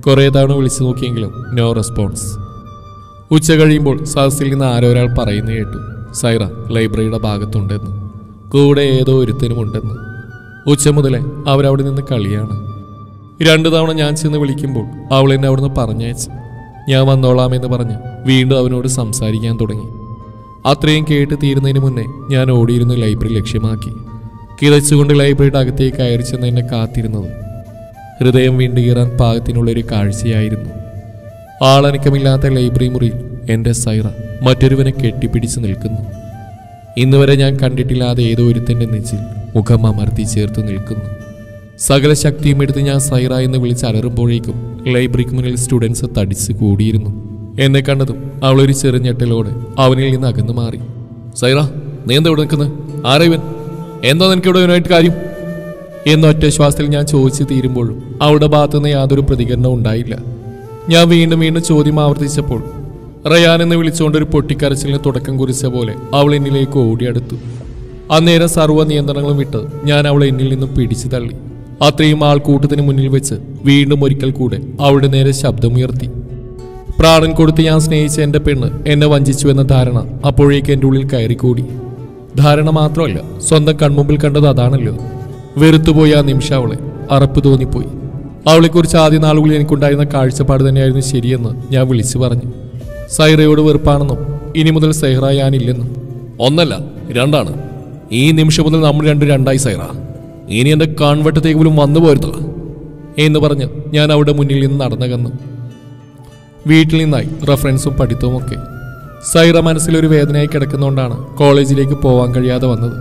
കുറേ തവണ വിളിച്ചു നോക്കിയെങ്കിലും നോ റെസ്പോൺസ് ഉച്ച കഴിയുമ്പോൾ സദസ്സിൽ നിന്ന് ആരോ ഒരാൾ പറയുന്നത് കേട്ടു സൈറ ലൈബ്രറിയുടെ ഭാഗത്തുണ്ടെന്ന് കൂടെ ഏതോ ഒരുത്തനുമുണ്ടെന്ന് ഉച്ച മുതലേ അവരവിടെ നിന്ന് കളിയാണ് രണ്ടു തവണ ഞാൻ ചെന്ന് വിളിക്കുമ്പോൾ അവൾ എന്നെ അവിടുന്ന് പറഞ്ഞയച്ചു ഞാൻ വന്നോളാമെന്ന് പറഞ്ഞ് വീണ്ടും അവനോട് സംസാരിക്കാൻ തുടങ്ങി അത്രയും കേട്ട് തീരുന്നതിന് മുന്നേ ഞാൻ ഓടിയിരുന്ന് ലൈബ്രറി ലക്ഷ്യമാക്കി കിതച്ചുകൊണ്ട് ലൈബ്രറിയുടെ അകത്തേക്ക് കയറി ചെന്ന് എന്നെ കാത്തിരുന്നത് ഹൃദയം വീണ്ടും കീറാൻ പാകത്തിനുള്ളൊരു കാഴ്ചയായിരുന്നു ആളനക്കമില്ലാത്ത ലൈബ്രറി മുറിയിൽ എൻ്റെ സൈറ മറ്റൊരുവനെ കെട്ടിപ്പിടിച്ച് നിൽക്കുന്നു ഇന്നുവരെ ഞാൻ കണ്ടിട്ടില്ലാതെ ഏതോ ഒരുത്തൻ്റെ നെഞ്ചിൽ മുഖം അമർത്തി ചേർത്ത് നിൽക്കുന്നു സകല ശക്തിയും എടുത്ത് ഞാൻ സൈറ എന്ന് വിളിച്ച് അലറുമ്പോഴേക്കും ലൈബ്രറിക്ക് മുന്നിൽ സ്റ്റുഡൻസ് തടിച്ച് കൂടിയിരുന്നു എന്നെ കണ്ടതും അവളൊരു ചെറുഞ്ഞെട്ടലോടെ അവനിൽ നിന്ന് അകന്നു മാറി സൈറ നീ എന്താ ഇവിടെ നിൽക്കുന്നത് ആരാ ഇവൻ എന്താ നിനക്ക് ഇവിടെ ഇവനായിട്ട് കാര്യം എന്ന ഒറ്റ ശ്വാസത്തിൽ ഞാൻ ചോദിച്ചു തീരുമ്പോഴും അവളുടെ ഭാഗത്തുനിന്ന് യാതൊരു പ്രതികരണവും ഉണ്ടായില്ല ഞാൻ വീണ്ടും വീണ്ടും ചോദ്യം ആവർത്തിച്ചപ്പോൾ റയാൻ എന്ന് വിളിച്ചുകൊണ്ട് ഒരു പൊട്ടിക്കരച്ചിലിന് തുടക്കം കുറിച്ച പോലെ അവൾ എന്നിലേക്ക് ഓടിയടുത്തു അന്നേരം സർവ്വ നിയന്ത്രണങ്ങളും വിട്ട് ഞാൻ അവളെ എന്നിൽ നിന്നും പിടിച്ചു തള്ളി അത്രയും ആൾക്കൂട്ടത്തിന് മുന്നിൽ വെച്ച് വീണ്ടും ഒരിക്കൽ കൂടെ അവളുടെ നേരെ ശബ്ദമുയർത്തി പ്രാണൻ കൊടുത്ത് ഞാൻ സ്നേഹിച്ച എൻ്റെ പെണ്ണ് എന്നെ വഞ്ചിച്ചു എന്ന ധാരണ അപ്പോഴേക്ക് എൻ്റെ ഉള്ളിൽ കയറിക്കൂടി ധാരണ മാത്രമല്ല സ്വന്തം കൺമുമ്പിൽ കണ്ടത് അതാണല്ലോ വെറുത്തുപോയി ആ നിമിഷം അവളെ അറപ്പ് തോന്നിപ്പോയി അവളെക്കുറിച്ച് ആദ്യ നാളുകളിൽ എനിക്കുണ്ടായിരുന്ന കാഴ്ചപ്പാട് തന്നെയായിരുന്നു ശരിയെന്ന് ഞാൻ വിളിച്ചു പറഞ്ഞു സൈറയോട് വെറുപ്പാണെന്നും ഇനി മുതൽ സൈറ ഞാനില്ലെന്നും ഒന്നല്ല രണ്ടാണ് ഈ നിമിഷം മുതൽ നമ്മൾ രണ്ട് രണ്ടായി സൈറ ഇനി എൻ്റെ കാൺവട്ടത്തേക്ക് പോലും വന്നു പോരുത് എന്ന് പറഞ്ഞ് ഞാൻ അവിടെ മുന്നിൽ നിന്ന് നടന്നകന്നു വീട്ടിൽ നിന്നായി റെഫറൻസും പഠിത്തവും ഒക്കെ സൈറ മനസ്സിലൊരു വേദനയായി കിടക്കുന്നതുകൊണ്ടാണ് കോളേജിലേക്ക് പോവാൻ കഴിയാതെ വന്നത്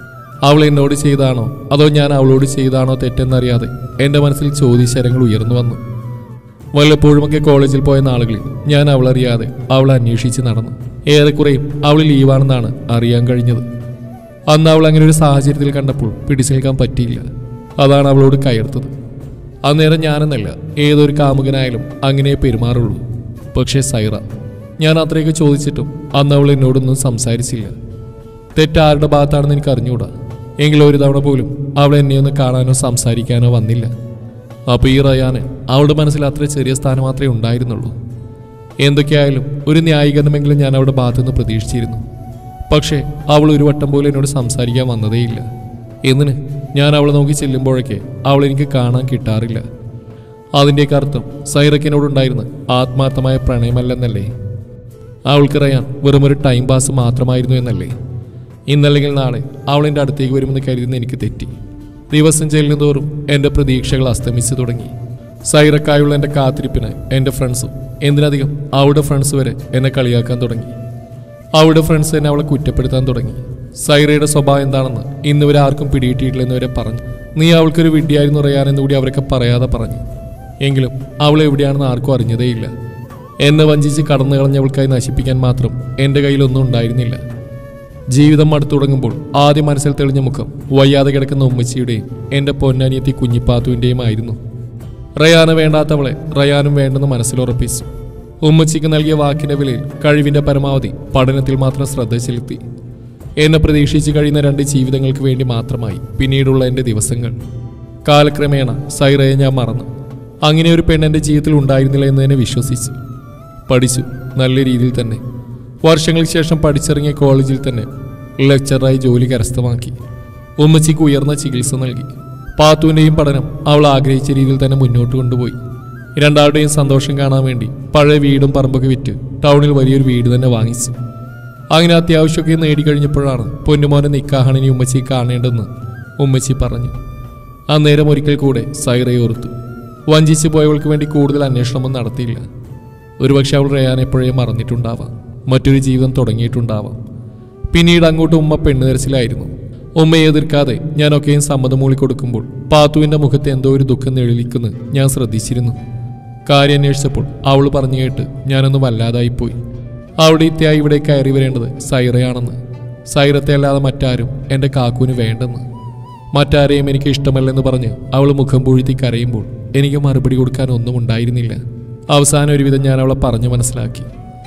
അവൾ എന്നോട് ചെയ്താണോ അതോ ഞാൻ അവളോട് ചെയ്താണോ തെറ്റെന്നറിയാതെ എൻ്റെ മനസ്സിൽ ചോദ്യശരങ്ങൾ ഉയർന്നു വന്നു വല്ലപ്പോഴുമൊക്കെ കോളേജിൽ പോയ നാളുകളിൽ ഞാൻ അവളറിയാതെ അവളെ അന്വേഷിച്ച് നടന്നു ഏറെക്കുറെയും അവൾ ലീവാണെന്നാണ് അറിയാൻ കഴിഞ്ഞത് അന്ന് അവൾ അങ്ങനെ ഒരു സാഹചര്യത്തിൽ കണ്ടപ്പോൾ പിടിച്ചേൽക്കാൻ പറ്റിയില്ല അതാണ് അവളോട് കയർത്തത് അന്നേരം ഞാനെന്നല്ല ഏതൊരു കാമുകനായാലും അങ്ങനെ പെരുമാറുള്ളൂ പക്ഷേ സൈറ ഞാൻ അത്രയൊക്കെ ചോദിച്ചിട്ടും അന്ന് അവൾ എന്നോടൊന്നും സംസാരിച്ചില്ല തെറ്റാരുടെ ഭാഗത്താണെന്ന് എനിക്ക് അറിഞ്ഞുകൂടാ എങ്കിലും ഒരു തവണ പോലും അവൾ എന്നെ ഒന്ന് കാണാനോ സംസാരിക്കാനോ വന്നില്ല അപ്പോൾ ഈ റയാന് അവളുടെ മനസ്സിൽ അത്ര ചെറിയ സ്ഥാനം മാത്രമേ ഉണ്ടായിരുന്നുള്ളൂ എന്തൊക്കെയായാലും ഒരു ന്യായീകരണമെങ്കിലും ഞാൻ അവളുടെ ഭാഗത്തുനിന്ന് പ്രതീക്ഷിച്ചിരുന്നു പക്ഷേ അവൾ ഒരു വട്ടം പോലും എന്നോട് സംസാരിക്കാൻ വന്നതേയില്ല എന്തിന് ഞാൻ അവളെ നോക്കി ചെല്ലുമ്പോഴൊക്കെ അവൾ എനിക്ക് കാണാൻ കിട്ടാറില്ല അതിൻ്റെയൊക്കെ അർത്ഥം സൈറക്കിനോടുണ്ടായിരുന്ന ആത്മാർത്ഥമായ പ്രണയമല്ലെന്നല്ലേ അവൾക്ക് റയാൻ വെറുമൊരു ടൈം പാസ് മാത്രമായിരുന്നു എന്നല്ലേ ഇന്നല്ലെങ്കിൽ നാളെ അവൾ എൻ്റെ അടുത്തേക്ക് വരുമെന്ന് കരുതുന്ന എനിക്ക് തെറ്റി ദിവസം ചെല്ലുന്തോറും എൻ്റെ പ്രതീക്ഷകൾ അസ്തമിച്ചു തുടങ്ങി സൈറക്കായുള്ള എൻ്റെ കാത്തിരിപ്പിന് എൻ്റെ ഫ്രണ്ട്സും എന്തിനധികം അവളുടെ ഫ്രണ്ട്സ് വരെ എന്നെ കളിയാക്കാൻ തുടങ്ങി അവളുടെ ഫ്രണ്ട്സ് എന്നെ അവളെ കുറ്റപ്പെടുത്താൻ തുടങ്ങി സൈറയുടെ സ്വഭാവം എന്താണെന്ന് ഇന്നുവരെ ആർക്കും പിടികിട്ടിയിട്ടില്ലെന്ന് വരെ പറഞ്ഞു നീ അവൾക്കൊരു വിഡ്ഢിയായിരുന്നു അറിയാനെന്ന് കൂടി അവരൊക്കെ പറയാതെ പറഞ്ഞു എങ്കിലും അവൾ എവിടെയാണെന്ന് ആർക്കും അറിഞ്ഞതേയില്ല എന്നെ വഞ്ചിച്ച് കടന്നു കളഞ്ഞവൾക്കായി നശിപ്പിക്കാൻ മാത്രം എൻ്റെ കയ്യിലൊന്നും ഉണ്ടായിരുന്നില്ല ജീവിതം അടുത്തു തുടങ്ങുമ്പോൾ ആദ്യം മനസ്സിൽ തെളിഞ്ഞ മുഖം വയ്യാതെ കിടക്കുന്ന ഉമ്മച്ചിയുടെയും എൻ്റെ പൊന്നനിയത്തി കുഞ്ഞിപ്പാത്തുവിൻ്റെയും ആയിരുന്നു റയാന് വേണ്ടാത്തവളെ റയാനും വേണ്ടെന്ന് മനസ്സിലുറപ്പിച്ചു ഉമ്മച്ചിക്ക് നൽകിയ വാക്കിന്റെ വിലയിൽ കഴിവിന്റെ പരമാവധി പഠനത്തിൽ മാത്രം ശ്രദ്ധ ചെലുത്തി എന്നെ പ്രതീക്ഷിച്ച് കഴിയുന്ന രണ്ട് ജീവിതങ്ങൾക്ക് വേണ്ടി മാത്രമായി പിന്നീടുള്ള എൻ്റെ ദിവസങ്ങൾ കാലക്രമേണ സൈറയെ ഞാൻ മറന്നു അങ്ങനെ ഒരു പെണ്ണ് എൻ്റെ ജീവിതത്തിൽ ഉണ്ടായിരുന്നില്ല എന്ന് തന്നെ വിശ്വസിച്ചു പഠിച്ചു നല്ല രീതിയിൽ തന്നെ വർഷങ്ങൾക്ക് ശേഷം പഠിച്ചിറങ്ങിയ കോളേജിൽ തന്നെ ലെക്ചറായി ജോലി കരസ്ഥമാക്കി ഉമ്മച്ചിക്ക് ഉയർന്ന ചികിത്സ നൽകി പാത്തുവിൻ്റെയും പഠനം അവൾ ആഗ്രഹിച്ച രീതിയിൽ തന്നെ മുന്നോട്ട് കൊണ്ടുപോയി രണ്ടാളുടെയും സന്തോഷം കാണാൻ വേണ്ടി പഴയ വീടും പറമ്പൊക്കെ വിറ്റ് ടൗണിൽ വലിയൊരു വീട് തന്നെ വാങ്ങിച്ചു അങ്ങനെ അത്യാവശ്യമൊക്കെ നേടിക്കഴിഞ്ഞപ്പോഴാണ് പൊന്നുമോനെ നിക്കാഹണിനി ഉമ്മച്ചി കാണേണ്ടെന്ന് ഉമ്മച്ചി പറഞ്ഞു അന്നേരം ഒരിക്കൽ കൂടെ സൈറയെ ഓർത്തു വഞ്ചിച്ചു പോയവൾക്ക് വേണ്ടി കൂടുതൽ അന്വേഷണമൊന്നും നടത്തിയില്ല ഒരുപക്ഷെ അവൾ റയാൻ എപ്പോഴേ മറന്നിട്ടുണ്ടാവാം മറ്റൊരു ജീവിതം തുടങ്ങിയിട്ടുണ്ടാവാം പിന്നീട് അങ്ങോട്ട് ഉമ്മ പെണ്ണുതരച്ചിലായിരുന്നു ഉമ്മയെ എതിർക്കാതെ ഞാനൊക്കെയും സമ്മതം മൂളി കൊടുക്കുമ്പോൾ പാത്തുവിന്റെ മുഖത്ത് എന്തോ ഒരു ദുഃഖം നിഴലിക്കുന്നു ഞാൻ ശ്രദ്ധിച്ചിരുന്നു കാര്യം അന്വേഷിച്ചപ്പോൾ അവൾ പറഞ്ഞു കേട്ട് ഞാനൊന്ന് വല്ലാതായിപ്പോയി അവിടെ ഇത്യായി ഇവിടെ കയറി വരേണ്ടത് സൈറയാണെന്ന് സൈറത്തെ അല്ലാതെ മറ്റാരും എൻ്റെ കാക്കുവിന് വേണ്ടെന്ന് മറ്റാരെയും എനിക്ക് ഇഷ്ടമല്ലെന്ന് പറഞ്ഞ് അവൾ മുഖം പൂഴ്ത്തി കരയുമ്പോൾ എനിക്ക് മറുപടി കൊടുക്കാൻ ഒന്നും ഉണ്ടായിരുന്നില്ല അവസാനം ഒരുവിധം ഞാൻ അവളെ പറഞ്ഞു മനസ്സിലാക്കി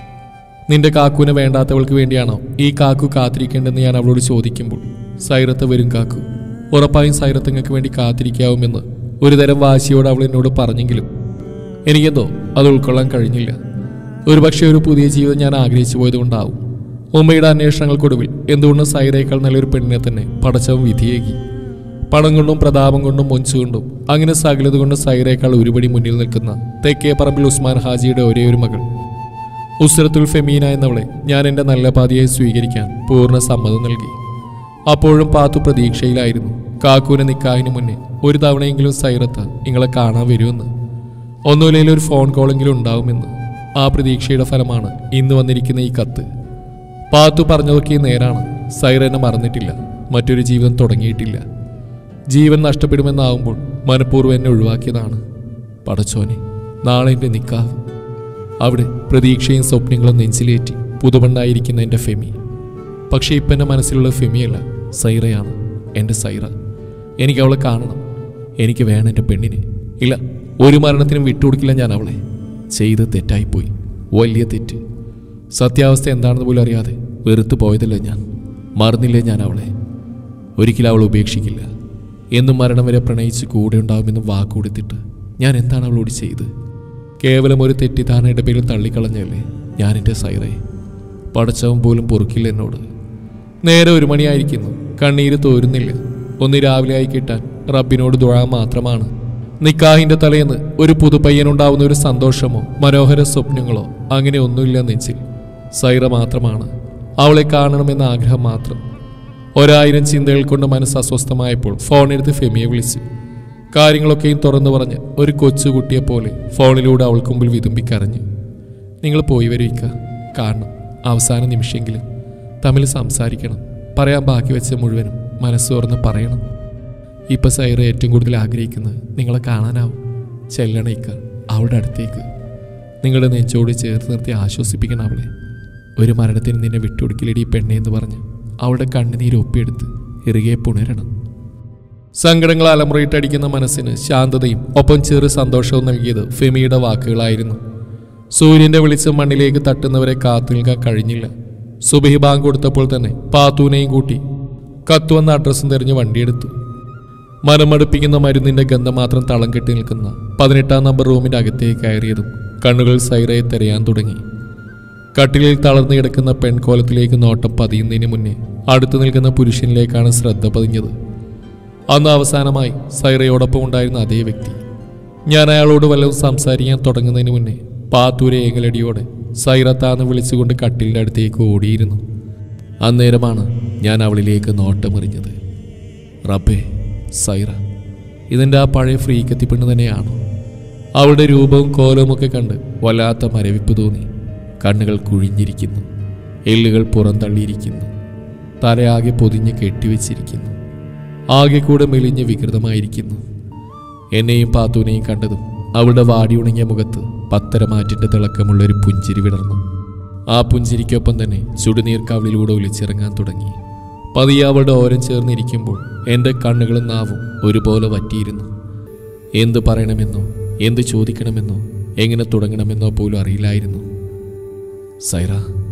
നിന്റെ കാക്കുവിനെ വേണ്ടാത്തവൾക്ക് വേണ്ടിയാണോ ഈ കാക്കു കാത്തിരിക്കേണ്ടെന്ന് ഞാൻ അവളോട് ചോദിക്കുമ്പോൾ സൈറത്ത് വരും കാക്കു ഉറപ്പായും സൈറത്ത് നിങ്ങൾക്ക് വേണ്ടി കാത്തിരിക്കാവുമെന്ന് ഒരു തരം വാശിയോട് അവൾ എന്നോട് പറഞ്ഞെങ്കിലും എനിക്കെന്തോ അത് ഉൾക്കൊള്ളാൻ കഴിഞ്ഞില്ല ഒരുപക്ഷെ ഒരു പുതിയ ജീവിതം ഞാൻ ആഗ്രഹിച്ചു പോയതുകൊണ്ടാവും ഉമ്മയുടെ അന്വേഷണങ്ങൾക്കൊടുവിൽ എന്തുകൊണ്ടും സൈറയേക്കാൾ നല്ലൊരു പെണ്ണിനെ തന്നെ പടച്ചവൻ വിധിയേകി പണം കൊണ്ടും പ്രതാപം കൊണ്ടും മൊഞ്ചുകൊണ്ടും അങ്ങനെ സകലത് കൊണ്ടും സൈറയേക്കാൾ ഒരുപടി മുന്നിൽ നിൽക്കുന്ന തെക്കേ പറമ്പിൽ ഉസ്മാൻ ഹാജിയുടെ ഒരേ ഒരു മകൾ ഉസ്രത്തുൽ ഫെമീന എന്നവളെ ഞാൻ എൻ്റെ നല്ല പാതിയായി സ്വീകരിക്കാൻ പൂർണ്ണ സമ്മതം നൽകി അപ്പോഴും പാത്തു പ്രതീക്ഷയിലായിരുന്നു കാക്കൂനെ നിക്കാഹിന് മുന്നേ ഒരു തവണയെങ്കിലും സൈറത്ത് നിങ്ങളെ കാണാൻ വരുമെന്ന് ഒന്നുമില്ലെങ്കിൽ ഒരു ഫോൺ കോളെങ്കിലും ഉണ്ടാവുമെന്ന് ആ പ്രതീക്ഷയുടെ ഫലമാണ് ഇന്ന് വന്നിരിക്കുന്ന ഈ കത്ത് പാത്തു പറഞ്ഞതൊക്കെ നേരാണ് സൈറ എന്നെ മറന്നിട്ടില്ല മറ്റൊരു ജീവിതം തുടങ്ങിയിട്ടില്ല ജീവൻ നഷ്ടപ്പെടുമെന്നാവുമ്പോൾ മനഃപൂർവ്വം എന്നെ ഒഴിവാക്കിയതാണ് പടച്ചോനെ നാളെ എൻ്റെ നിക്കാഹ് അവിടെ പ്രതീക്ഷയും സ്വപ്നങ്ങളും നെഞ്ചിലേറ്റി പുതുപണ്ടായിരിക്കുന്ന എൻ്റെ ഫെമി പക്ഷേ ഇപ്പം എൻ്റെ മനസ്സിലുള്ള ഫെമിയല്ല സൈറയാണ് എൻ്റെ സൈറ എനിക്ക് അവളെ കാണണം എനിക്ക് വേണം എൻ്റെ പെണ്ണിനെ ഇല്ല ഒരു മരണത്തിനും വിട്ടുകൊടുക്കില്ല ഞാൻ അവളെ ചെയ്ത് തെറ്റായിപ്പോയി വലിയ തെറ്റ് സത്യാവസ്ഥ എന്താണെന്ന് പോലും അറിയാതെ വെറുത്തു പോയതല്ല ഞാൻ മറന്നില്ലേ ഞാൻ അവളെ ഒരിക്കലും അവൾ ഉപേക്ഷിക്കില്ല എന്നും മരണം വരെ പ്രണയിച്ച് കൂടെ ഉണ്ടാവുമെന്ന് വാക്ക് കൊടുത്തിട്ട് ഞാൻ എന്താണ് അവളോട് ചെയ്ത് കേവലം ഒരു തെറ്റിദ്ധാരണയുടെ പേരിൽ തള്ളിക്കളഞ്ഞല്ലേ ഞാൻ എൻ്റെ സൈറയെ പടച്ചവൻ പോലും പൊറുക്കില്ല എന്നോട് നേരെ ഒരു മണിയായിരിക്കുന്നു കണ്ണീര് തോരുന്നില്ല ഒന്ന് രാവിലെ ആയി കിട്ടാൻ റബ്ബിനോട് ദുഴ മാത്രമാണ് നിക്കാഹിന്റെ തലേന്ന് ഒരു പുതുപയ്യനുണ്ടാവുന്ന ഒരു സന്തോഷമോ മനോഹര സ്വപ്നങ്ങളോ അങ്ങനെ ഒന്നുമില്ല നെഞ്ചിൽ സൈറ മാത്രമാണ് അവളെ കാണണമെന്ന ആഗ്രഹം മാത്രം ഒരായിരം ചിന്തകൾ കൊണ്ട് മനസ്സ് അസ്വസ്ഥമായപ്പോൾ ഫോണെടുത്ത് ഫെമിയെ വിളിച്ചു കാര്യങ്ങളൊക്കെയും തുറന്നു പറഞ്ഞ് ഒരു കൊച്ചുകുട്ടിയെ പോലെ ഫോണിലൂടെ അവൾക്ക് മുമ്പിൽ വിതുമ്പി കരഞ്ഞു നിങ്ങൾ പോയി വരിക കാണണം അവസാന നിമിഷമെങ്കിലും തമ്മിൽ സംസാരിക്കണം പറയാൻ ബാക്കി വെച്ച മുഴുവനും മനസ്സ് തുറന്ന് പറയണം ഇപ്പൊ സൈറ ഏറ്റവും കൂടുതൽ ആഗ്രഹിക്കുന്നത് നിങ്ങളെ കാണാനാവും ചെല്ലണയിക്ക അവളുടെ അടുത്തേക്ക് നിങ്ങളുടെ നെഞ്ചോട് ചേർത്ത് നിർത്തി ആശ്വസിപ്പിക്കണം അവളെ ഒരു മരണത്തിന് നിന്നെ വിട്ടുകൊടുക്കില്ലടി പെണ്ണെ എന്ന് പറഞ്ഞ് അവളുടെ കണ്ണുനീര് ഒപ്പിയെടുത്ത് ഇറുകെ പുണരണം സങ്കടങ്ങൾ അലമുറയിട്ടടിക്കുന്ന മനസ്സിന് ശാന്തതയും ഒപ്പം ചെറു സന്തോഷവും നൽകിയത് ഫെമിയുടെ വാക്കുകളായിരുന്നു സൂര്യന്റെ വെളിച്ചം മണ്ണിലേക്ക് തട്ടുന്നവരെ കാത്തു നിൽക്കാൻ കഴിഞ്ഞില്ല സുബഹി ബാങ്ക് കൊടുത്തപ്പോൾ തന്നെ പാത്തൂനെയും കൂട്ടി കത്തുവന്ന അഡ്രസ്സും തെരഞ്ഞ് വണ്ടിയെടുത്തു മനമടുപ്പിക്കുന്ന മരുന്നിന്റെ ഗന്ധം മാത്രം തളം കെട്ടി നിൽക്കുന്ന പതിനെട്ടാം നമ്പർ റൂമിന്റെ അകത്തേക്ക് കയറിയതും കണ്ണുകൾ സൈറയെ തെരയാൻ തുടങ്ങി കട്ടിലിൽ തളർന്നു കിടക്കുന്ന പെൺകോലത്തിലേക്ക് നോട്ടം പതിയുന്നതിന് മുന്നേ അടുത്തു നിൽക്കുന്ന പുരുഷനിലേക്കാണ് ശ്രദ്ധ പതിഞ്ഞത് അന്ന് അവസാനമായി സൈറയോടൊപ്പം ഉണ്ടായിരുന്ന അതേ വ്യക്തി ഞാൻ അയാളോട് വല്ലതും സംസാരിക്കാൻ തുടങ്ങുന്നതിന് മുന്നേ പാത്തൂരെ ഏങ്ങലടിയോടെ സൈറത്താന്ന് വിളിച്ചുകൊണ്ട് കട്ടിലിൻ്റെ അടുത്തേക്ക് ഓടിയിരുന്നു അന്നേരമാണ് ഞാൻ അവളിലേക്ക് നോട്ടമെറിഞ്ഞത് റബ്ബേ സൈറ ഇതിൻ്റെ ആ പഴയ ഫ്രീക്കത്തിപ്പെണ്ണ് തന്നെയാണോ അവളുടെ രൂപവും കോലവും ഒക്കെ കണ്ട് വല്ലാത്ത മരവിപ്പ് തോന്നി കണ്ണുകൾ കുഴിഞ്ഞിരിക്കുന്നു എല്ലുകൾ പുറന്തള്ളിയിരിക്കുന്നു തലയാകെ പൊതിഞ്ഞ് കെട്ടിവെച്ചിരിക്കുന്നു ആകെ കൂടെ മെലിഞ്ഞ് വികൃതമായിരിക്കുന്നു എന്നെയും പാത്തൂനെയും കണ്ടതും അവളുടെ വാടിയുണങ്ങിയ മുഖത്ത് പത്തരമാറ്റിന്റെ തിളക്കമുള്ള ഒരു പുഞ്ചിരി വിടർന്നു ആ പുഞ്ചിരിക്കൊപ്പം തന്നെ ചുടുനീർ കവിളിലൂടെ ഒലിച്ചിറങ്ങാൻ തുടങ്ങി പതിയെ അവളുടെ ഓരം ചേർന്നിരിക്കുമ്പോൾ എൻ്റെ കണ്ണുകളും നാവും ഒരുപോലെ വറ്റിയിരുന്നു എന്ത് പറയണമെന്നോ എന്ത് ചോദിക്കണമെന്നോ എങ്ങനെ തുടങ്ങണമെന്നോ പോലും അറിയില്ലായിരുന്നു സൈറ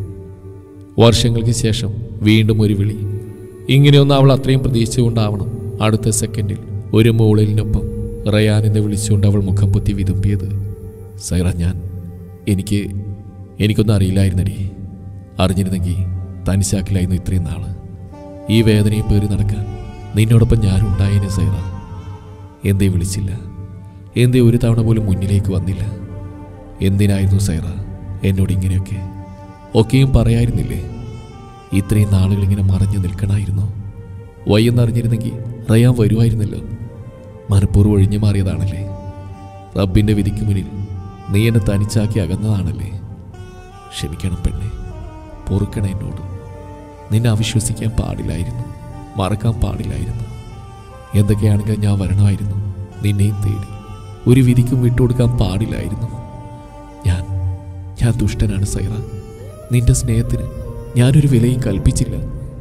വർഷങ്ങൾക്ക് ശേഷം വീണ്ടും ഒരു വിളി ഇങ്ങനെയൊന്നും അവൾ അത്രയും പ്രതീക്ഷിച്ചുകൊണ്ടാവണം അടുത്ത സെക്കൻഡിൽ ഒരു മൂളലിനൊപ്പം റയാൻ എന്ന് വിളിച്ചുകൊണ്ട് അവൾ മുഖം പൊത്തി വിതുമ്പിയത് സൈറ ഞാൻ എനിക്ക് എനിക്കൊന്നും അറിയില്ലായിരുന്നടി അറിഞ്ഞിരുന്നെങ്കിൽ തനിച്ചാക്കില്ലായിരുന്നു ഇത്രയും നാള് ഈ വേദനയും പേറി നടക്കാൻ നിന്നോടൊപ്പം ഞാനുണ്ടായേനെ സൈറ എന്തേ വിളിച്ചില്ല എന്തേ ഒരു തവണ പോലും മുന്നിലേക്ക് വന്നില്ല എന്തിനായിരുന്നു സൈറ എന്നോട് ഇങ്ങനെയൊക്കെ ഒക്കെയും പറയായിരുന്നില്ലേ ഇത്രയും നാളുകൾ ഇങ്ങനെ മറഞ്ഞു നിൽക്കണമായിരുന്നോ വയ്യെന്നറിഞ്ഞിരുന്നെങ്കിൽ റയാൻ വരുമായിരുന്നല്ലോ മനഃപൂർവ്വം ഒഴിഞ്ഞു മാറിയതാണല്ലേ റബ്ബിൻ്റെ വിധിക്ക് മുന്നിൽ നീ എന്നെ തനിച്ചാക്കി അകന്നതാണല്ലേ ക്ഷമിക്കണം പെണ്ണെ പൊറുക്കണ എന്നോട് നിന്നെ അവിശ്വസിക്കാൻ പാടില്ലായിരുന്നു മറക്കാൻ പാടില്ലായിരുന്നു എന്തൊക്കെയാണെങ്കിൽ ഞാൻ വരണമായിരുന്നു നിന്നെയും തേടി ഒരു വിധിക്കും വിട്ടുകൊടുക്കാൻ പാടില്ലായിരുന്നു ഞാൻ ഞാൻ ദുഷ്ടനാണ് സൈറ നിന്റെ സ്നേഹത്തിന് ഞാനൊരു വിലയും കൽപ്പിച്ചില്ല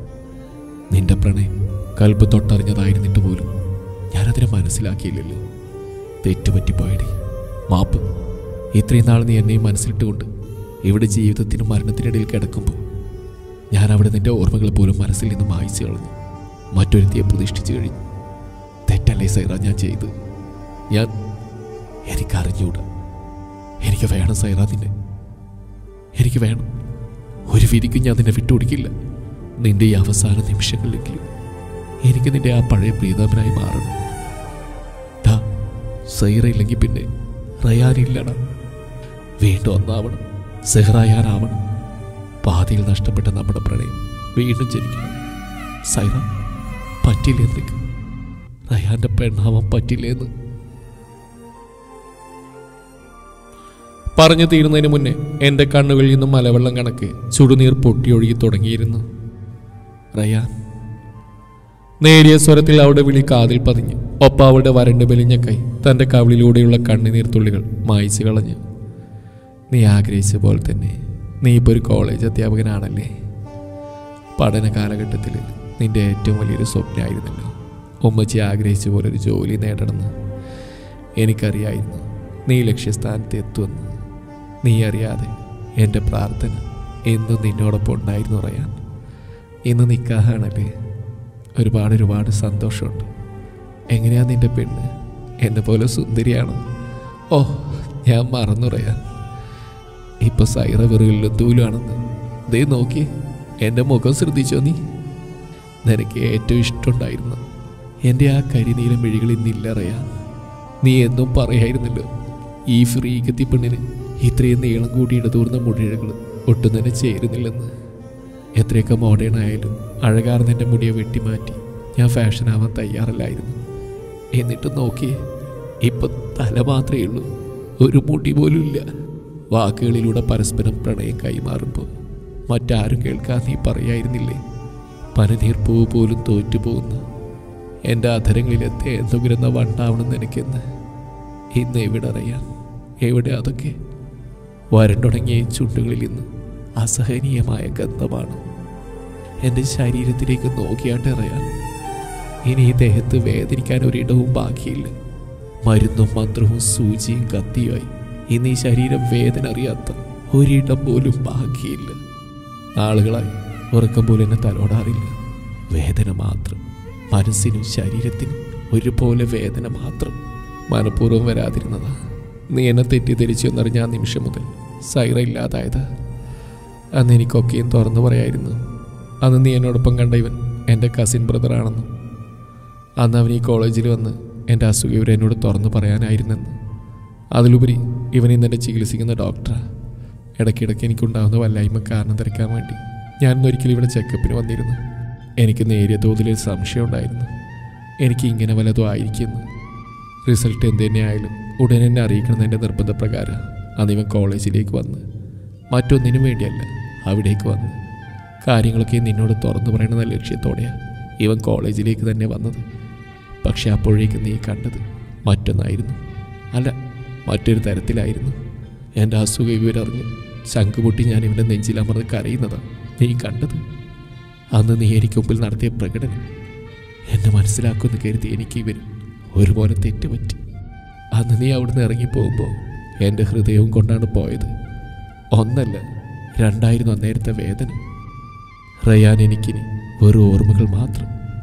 നിന്റെ പ്രണയം കൽപ്പ് തൊട്ടറിഞ്ഞതായിരുന്നിട്ട് പോലും ഞാനതിനെ മനസ്സിലാക്കിയില്ലല്ലോ തെറ്റുപറ്റിപ്പോയടി മാപ്പ് ഇത്രയും നാൾ നീ എന്നെയും മനസ്സിലിട്ടുകൊണ്ട് ഇവിടെ ജീവിതത്തിനും മരണത്തിനിടയിൽ കിടക്കുമ്പോൾ ഞാൻ അവിടെ നിന്റെ ഓർമ്മകൾ പോലും മനസ്സിൽ നിന്ന് മായിച്ചു കളഞ്ഞു മറ്റൊരുത്തിയെ പ്രതിഷ്ഠിച്ചു കഴിഞ്ഞു തെറ്റല്ലേ സൈറ ഞാൻ ചെയ്ത് ഞാൻ എനിക്കറിഞ്ഞൂടാ എനിക്ക് വേണം സൈറ നിന്നെ എനിക്ക് വേണം ഒരു വിധിക്കും ഞാൻ നിന്നെ വിട്ടുകൊടുക്കില്ല നിന്റെ ഈ അവസാന നിമിഷങ്ങളിലെങ്കിലും എനിക്ക് നിന്റെ ആ പഴയ പ്രീതമനായി മാറണം ഡാ സൈറ ഇല്ലെങ്കിൽ പിന്നെ റയാനില്ലടാ വീണ്ടും ഒന്നാവണം സെഹ്റായാനാവണം പാതിയിൽ നഷ്ടപ്പെട്ട നമ്മുടെ പ്രണയം വീണ്ടും ജനിക്കണം സൈറ പറ്റില്ലെന്ന് നിനക്ക് റയാന്റെ പെണ്ണാവാൻ പറ്റില്ലെന്ന് പറഞ്ഞു തീരുന്നതിന് മുന്നേ എൻ്റെ കണ്ണുകളിൽ നിന്നും മലവെള്ളം കണക്ക് ചുടുനീർ പൊട്ടിയൊഴുകി തുടങ്ങിയിരുന്നു റയാൻ നേരിയ സ്വരത്തിൽ അവളുടെ വിളി കാതിൽ പതിഞ്ഞു ഒപ്പം അവളുടെ വരണ്ട് മെലിഞ്ഞ കൈ തൻ്റെ കവിളിലൂടെയുള്ള കണ്ണുനീർ തുള്ളികൾ മായ്ച്ചു കളഞ്ഞു നീ ആഗ്രഹിച്ച പോലെ തന്നെ നീ ഇപ്പോൾ ഒരു കോളേജ് അധ്യാപകനാണല്ലേ പഠന കാലഘട്ടത്തിൽ നിന്റെ ഏറ്റവും വലിയൊരു സ്വപ്നമായിരുന്നല്ലോ ഉമ്മച്ചി ആഗ്രഹിച്ച പോലെ ഒരു ജോലി നേടണമെന്ന് എനിക്കറിയായിരുന്നു നീ ലക്ഷ്യസ്ഥാനത്ത് എത്തുമെന്ന് നീ അറിയാതെ എൻ്റെ പ്രാർത്ഥന എന്നും നിന്നോടൊപ്പം ഉണ്ടായിരുന്നു പറയാൻ ഇന്ന് നിൽക്കാഹാണല്ലേ ഒരുപാട് ഒരുപാട് സന്തോഷമുണ്ട് എങ്ങനെയാ നിന്റെ പെണ്ണ് എന്നെ പോലെ സുന്ദരിയാണ് ഓ ഞാൻ മറന്നു പറയാൻ ഇപ്പൊ സൈറ വെറുകളിലും ദൂലാണെന്ന് ദേ നോക്കി എൻ്റെ മുഖം ശ്രദ്ധിച്ചോ നീ നിനക്ക് ഏറ്റവും ഇഷ്ടമുണ്ടായിരുന്നു എൻ്റെ ആ കരിനീല മിഴികൾ ഇന്നില്ല അറിയാം നീ എന്നും പറയായിരുന്നല്ലോ ഈ ഫ്രീകത്തി പെണ്ണിന് ഇത്രയും നീളം കൂടി ഇടതൂർന്ന മുടിഴകൾ ഒട്ടും തന്നെ ചേരുന്നില്ലെന്ന് എത്രയൊക്കെ മോഡേൺ ആയാലും അഴകാർന്ന എൻ്റെ മുടിയെ വെട്ടിമാറ്റി ഞാൻ ഫാഷനാവാൻ തയ്യാറല്ലായിരുന്നു എന്നിട്ട് നോക്കിയേ ഇപ്പൊ തല മാത്രമേ ഉള്ളൂ ഒരു മുടി പോലും ഇല്ല വാക്കുകളിലൂടെ പരസ്പരം പ്രണയം കൈമാറുമ്പോൾ മറ്റാരും കേൾക്കാൻ നീ പറയായിരുന്നില്ലേ പനിനീർപ്പൂവ് പോലും തോറ്റുപോകുന്ന എൻ്റെ അധരങ്ങളിലെ തേന്നുകുരുന്ന വണ്ടാവണം നിനക്കെന്ന് ഇന്ന് എവിടെ അറിയാൻ എവിടെ അതൊക്കെ വരണ്ടുടങ്ങിയ ഈ ചുണ്ടുകളിൽ നിന്ന് അസഹനീയമായ ഗന്ധമാണ് എൻ്റെ ശരീരത്തിലേക്ക് നോക്കിയാട്ട് അറിയാൻ ഇനി ഈ ദേഹത്ത് വേദനിക്കാൻ ഒരിടവും ബാക്കിയില്ല മരുന്നും മന്ത്രവും സൂചിയും കത്തിയുമായി ഇന്ന് ഈ ശരീരം വേദന അറിയാത്ത ഒരിടം പോലും ബാക്കിയില്ല നാളുകളായി ഉറക്കം പോലും എന്നെ തലോടാറില്ല വേദന മാത്രം മനസ്സിനും ശരീരത്തിനും ഒരുപോലെ വേദന മാത്രം മനഃപൂർവ്വം വരാതിരുന്നതാ നീ എന്നെ തെറ്റിദ്ധരിച്ചു എന്നറിഞ്ഞ ആ നിമിഷം മുതൽ സൈറ ഇല്ലാതായത് അന്ന് എനിക്കൊക്കെയും തുറന്നു പറയായിരുന്നു അന്ന് നീ എന്നോടൊപ്പം കണ്ട ഇവൻ എൻ്റെ കസിൻ ബ്രദറാണെന്ന് അന്ന് അവൻ ഈ കോളേജിൽ വന്ന് എൻ്റെ അസുഖം ഇവർ എന്നോട് തുറന്നു പറയാനായിരുന്നെന്ന് അതിലുപരി ഇവൻ ഇന്ന് എന്നെ ചികിത്സിക്കുന്ന ഡോക്ടറാ ഇടയ്ക്കിടയ്ക്ക് എനിക്കുണ്ടാകുന്ന വല്ലായ്മ കാരണം തിരക്കാൻ വേണ്ടി ഞാൻ ഒരിക്കലും ഇവിടെ ചെക്കപ്പിന് വന്നിരുന്നു എനിക്ക് നേരിയ തോതിലൊരു സംശയം ഉണ്ടായിരുന്നു എനിക്ക് ഇങ്ങനെ വല്ലതും ആയിരിക്കുമെന്ന് റിസൾട്ട് എന്ത് തന്നെയായാലും ഉടനെ എന്നെ അറിയിക്കണം എൻ്റെ നിർബന്ധപ്രകാരം അന്ന് ഇവൻ കോളേജിലേക്ക് വന്ന് മറ്റൊന്നിനും വേണ്ടിയല്ല അവിടേക്ക് വന്ന് കാര്യങ്ങളൊക്കെ നിന്നോട് തുറന്നു പറയുന്ന ലക്ഷ്യത്തോടെയാണ് ഇവൻ കോളേജിലേക്ക് തന്നെ വന്നത് പക്ഷെ അപ്പോഴേക്ക് നീ കണ്ടത് മറ്റൊന്നായിരുന്നു അല്ല മറ്റൊരു തരത്തിലായിരുന്നു എൻ്റെ അസുഖ വിവരറിഞ്ഞ് ശംഖുപൊട്ടി ഞാൻ ഇവൻ്റെ നെഞ്ചിലമർന്ന് കരയുന്നതാണ് നീ കണ്ടത് അന്ന് നീ എനിക്ക് മുമ്പിൽ നടത്തിയ പ്രകടനം എന്നെ മനസ്സിലാക്കുമെന്ന് കരുതി എനിക്ക് ഇവരും ഒരുപോലെ തെറ്റുപറ്റി അന്ന് നീ അവിടുന്ന് ഇറങ്ങിപ്പോകുമ്പോൾ എൻ്റെ ഹൃദയവും കൊണ്ടാണ് പോയത് ഒന്നല്ല രണ്ടായിരുന്നു അന്നേരത്തെ വേദന റയാൻ എനിക്കിനി വെറും ഓർമ്മകൾ മാത്രം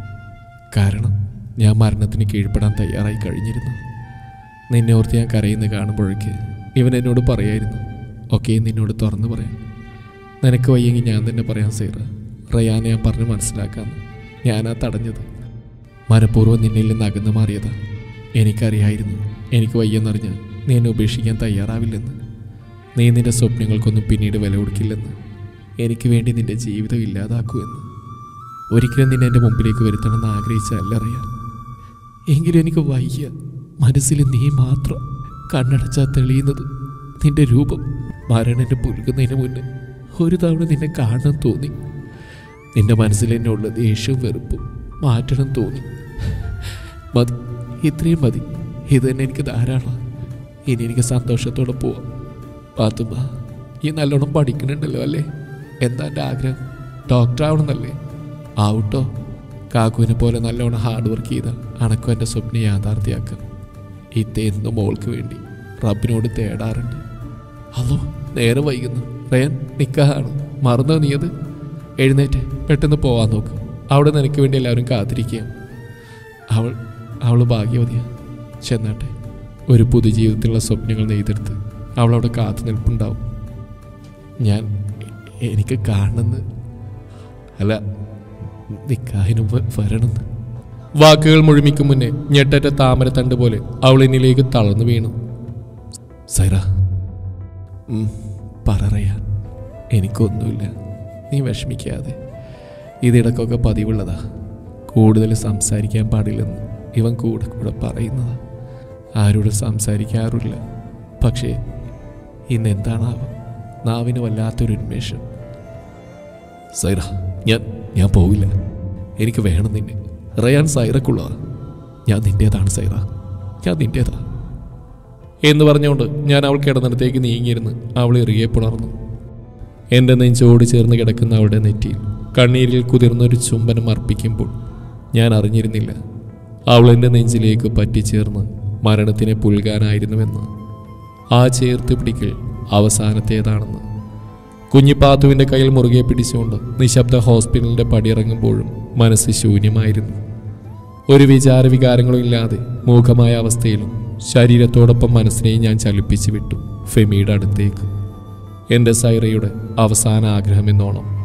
കാരണം ഞാൻ മരണത്തിന് കീഴ്പ്പെടാൻ തയ്യാറായി കഴിഞ്ഞിരുന്നു നിന്നെ ഓർത്ത് ഞാൻ കരയുന്ന കാണുമ്പോഴേക്ക് ഇവൻ എന്നോട് പറയായിരുന്നു ഒക്കെ നിന്നോട് തുറന്നു പറയാം നിനക്ക് വയ്യെങ്കിൽ ഞാൻ തന്നെ പറയാം സൈറ റയാനെ ഞാൻ പറഞ്ഞ് മനസ്സിലാക്കാമെന്ന് ഞാനാ തടഞ്ഞത് മനഃപൂർവ്വം നിന്നിൽ നിന്ന് അകന്നു മാറിയതാ എനിക്കറിയായിരുന്നു എനിക്ക് വയ്യെന്നറിഞ്ഞ് നീ എന്നെ ഉപേക്ഷിക്കാൻ തയ്യാറാവില്ലെന്ന് നീ നിന്റെ സ്വപ്നങ്ങൾക്കൊന്നും പിന്നീട് വില കൊടുക്കില്ലെന്ന് എനിക്ക് വേണ്ടി നിന്റെ ജീവിതം ഇല്ലാതാക്കുമെന്ന് ഒരിക്കലും നിന്നെ എൻ്റെ മുമ്പിലേക്ക് വരുത്തണമെന്ന് ആഗ്രഹിച്ചല്ല അറിയാം എങ്കിലും എനിക്ക് വയ്യ മനസ്സിൽ നീ മാത്രം കണ്ണടച്ചാ തെളിയുന്നത് നിന്റെ രൂപം മരണന് പുലുകുന്നതിന് മുന്നേ ഒരു തവണ നിന്നെ കാണാൻ തോന്നി നിന്റെ മനസ്സിൽ എന്നെ ഉള്ള ദേഷ്യവും വെറുപ്പും മാറ്റണം തോന്നി മതി ഇത്രയും മതി ഇത് തന്നെ എനിക്ക് ധാരാളം ഇനി എനിക്ക് സന്തോഷത്തോടെ പോവാം പാത്തുമ്മ ഈ നല്ലോണം പഠിക്കുന്നുണ്ടല്ലോ അല്ലേ എന്താ എൻ്റെ ആഗ്രഹം ഡോക്ടർ ആവണമെന്നല്ലേ ആവട്ടോ കാക്കുവിനെ പോലെ നല്ലോണം ഹാർഡ് വർക്ക് ചെയ്ത അണക്കും എൻ്റെ സ്വപ്നം യാഥാർത്ഥ്യമാക്കാം ഇത് എന്നും മോൾക്ക് വേണ്ടി റബ്ബിനോട് തേടാറുണ്ട് അതോ നേരെ വൈകുന്നു റയൻ നിക്കാഹാണ് മറന്നോ നീയത് എഴുന്നേറ്റ് പെട്ടെന്ന് പോവാൻ നോക്ക് അവിടെ നിനക്ക് വേണ്ടി എല്ലാവരും കാത്തിരിക്കുക അവൾ അവൾ ഭാഗ്യവതിയാ ചെന്നാട്ടെ ഒരു പുതുജീവിതത്തിലുള്ള സ്വപ്നങ്ങൾ നെയ്തെടുത്ത് അവളവിടെ കാത്തു നിൽപ്പുണ്ടാവും ഞാൻ എ- എനിക്ക് കാണണമെന്ന് അല്ല നിക്കാഹിന് മുമ്പ് വരണമെന്ന് വാക്കുകൾ മുഴുമിക്കും മുന്നേ ഞെട്ടറ്റ താമരത്തണ്ട് പോലെ അവൾ എന്നിലേക്ക് തളർന്നു വീണു സൈറ ഉം, പററയാൻ എനിക്കൊന്നുമില്ല നീ വിഷമിക്കാതെ ഇതിടക്കൊക്കെ പതിവുള്ളതാ കൂടുതൽ സംസാരിക്കാൻ പാടില്ലെന്ന് ഇവൻ കൂടെ കൂടെ പറയുന്നതാ ആരോട് സംസാരിക്കാറില്ല പക്ഷേ ഇന്ന് എന്താണാവും നാവിന് വല്ലാത്തൊരു ഉന്മേഷം സൈറ ഞാൻ ഞാൻ പോവില്ല എനിക്ക് വേണം നിന്നെ റയാൻ സൈറക്കുള്ളതാ ഞാൻ നിന്റേതാണ് സൈറ ഞാൻ നിന്റേതാ എന്ന് പറഞ്ഞുകൊണ്ട് ഞാൻ അവൾ കിടന്നിടത്തേക്ക് നീങ്ങിയിരുന്ന് അവൾ ഇറുകെ പുണർന്നു എൻ്റെ നെഞ്ചോട് ചേർന്ന് കിടക്കുന്ന അവളുടെ നെറ്റിയിൽ കണ്ണീരിൽ കുതിർന്നൊരു ചുംബനം അർപ്പിക്കുമ്പോൾ ഞാൻ അറിഞ്ഞിരുന്നില്ല അവൾ എൻ്റെ നെഞ്ചിലേക്ക് പറ്റിച്ചേർന്ന് മരണത്തിനെ പുൽകാനായിരുന്നുവെന്ന് ആ ചേർത്ത് പിടിക്കൽ അവസാനത്തേതാണെന്ന് കുഞ്ഞിപ്പാത്തുവിൻ്റെ കയ്യിൽ മുറുകെ പിടിച്ചുകൊണ്ട് നിശബ്ദ ഹോസ്പിറ്റലിൻ്റെ പടിയിറങ്ങുമ്പോഴും മനസ്സ് ശൂന്യമായിരുന്നു ഒരു വിചാര വികാരങ്ങളും ഇല്ലാതെ മൂഖമായ അവസ്ഥയിലും ശരീരത്തോടൊപ്പം മനസ്സിനെയും ഞാൻ ചലിപ്പിച്ചു വിട്ടു ഫെമിയുടെ അടുത്തേക്ക് എൻ്റെ സൈറയുടെ അവസാന ആഗ്രഹമെന്നോണം